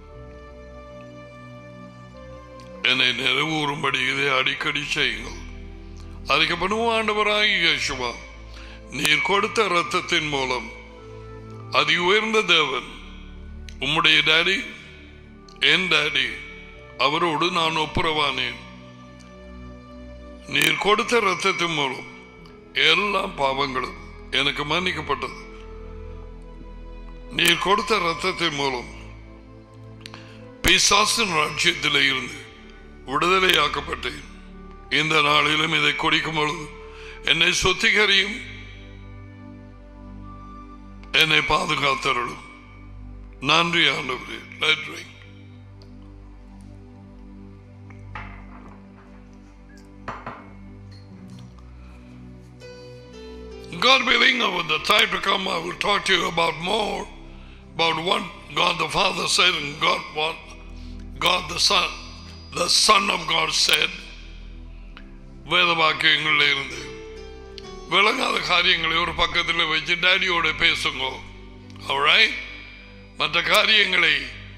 என்னை நிறைவேறும்படி இதை அடிக்கடி செய்யுங்கள் அதுக்கப்புறம் ஆண்டவராகி யேசுவா நீர் கொடுத்த ரத்தத்தின் மூலம் அதி உயர்ந்த தேவன் உம்முடைய டாடி என் டாடி அவரோடு நான் ஒப்புரவானேன் நீர் கொடுத்த ரத்தத்தின் மூலம் எல்லா பாவங்களும் எனக்கு மன்னிக்கப்பட்டது நீர் கொடுத்த ரத்தத்தின் மூலம் பிசாசின் ராஜ்யத்திலே இருந்து விடுதலையாக்கப்பட்டேன் இந்த நாளிலும் இதை குடிக்கும் பொழுது என்னை சுத்திகரியும் என்னை பாதுகாத்தருளும் நன்றி ஆண்டவரே Let's drink. God willing, over the time to come, I will talk to you about more about what God the Father said and God what God the Son, the Son of God said. வேத வாக்கியங்களில் இருந்து விளங்காத காரியங்களை ஒரு பக்கத்தில் வச்சு டேடியோட பேசுங்க alright? மற்ற காரியங்களை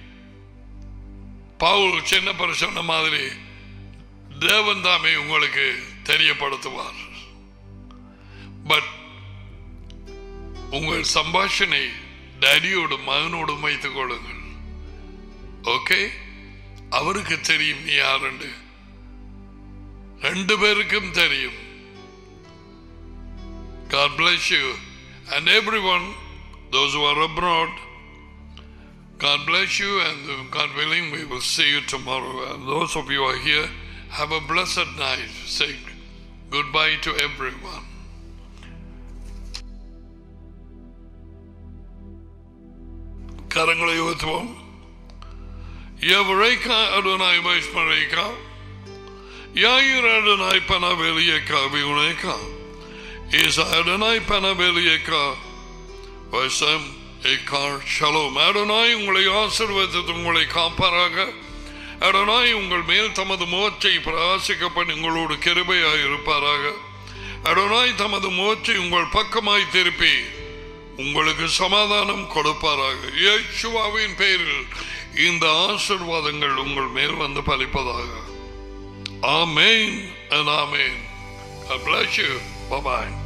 பவுல் சின்ன சொன்ன மாதிரி தேவன் தாமே உங்களுக்கு தெரியப்படுத்துவார் பட் உங்கள் சம்பாஷணை டேடியோடு மகனோடும் வைத்துக் கொள்ளுங்கள் ஓகே அவருக்கு தெரியும் நீ யாருண்டு ரெண்டு பேருக்கும் தெரியும் God bless you and everyone those who are abroad God bless you and uh, God willing we will see you tomorrow and those of you who are here have a blessed night say goodbye to everyone கரங்களை உயர்த்துவோம் எவரைக்கா அருணாய் வைஸ்மரைக்கா யாயிர் அருணாய் பனவெளியக்கா வியுனைக்கா is அருணாய் பனவெளியக்கா வசம் எக்கார் shalom அருணாய் உங்களை ஆசிர்வதித்து உங்களை காப்பாராக அருணாய் உங்கள் மேல் தமது முகத்தை பிரகாசிக்க பண்ணி உங்களோடு கிருபையாய் இருப்பாராக அருணாய் தமது முகத்தை உங்கள் பக்கமாய் திருப்பி உங்களுக்கு சமாதானம் கொடுப்பாராக இயேசுவாவின் பெயரில் இந்த ஆசிர்வாதங்கள் உங்கள் மேல் வந்து பலிப்பதாக ஆமேன் and amen God bless you. Bye-bye.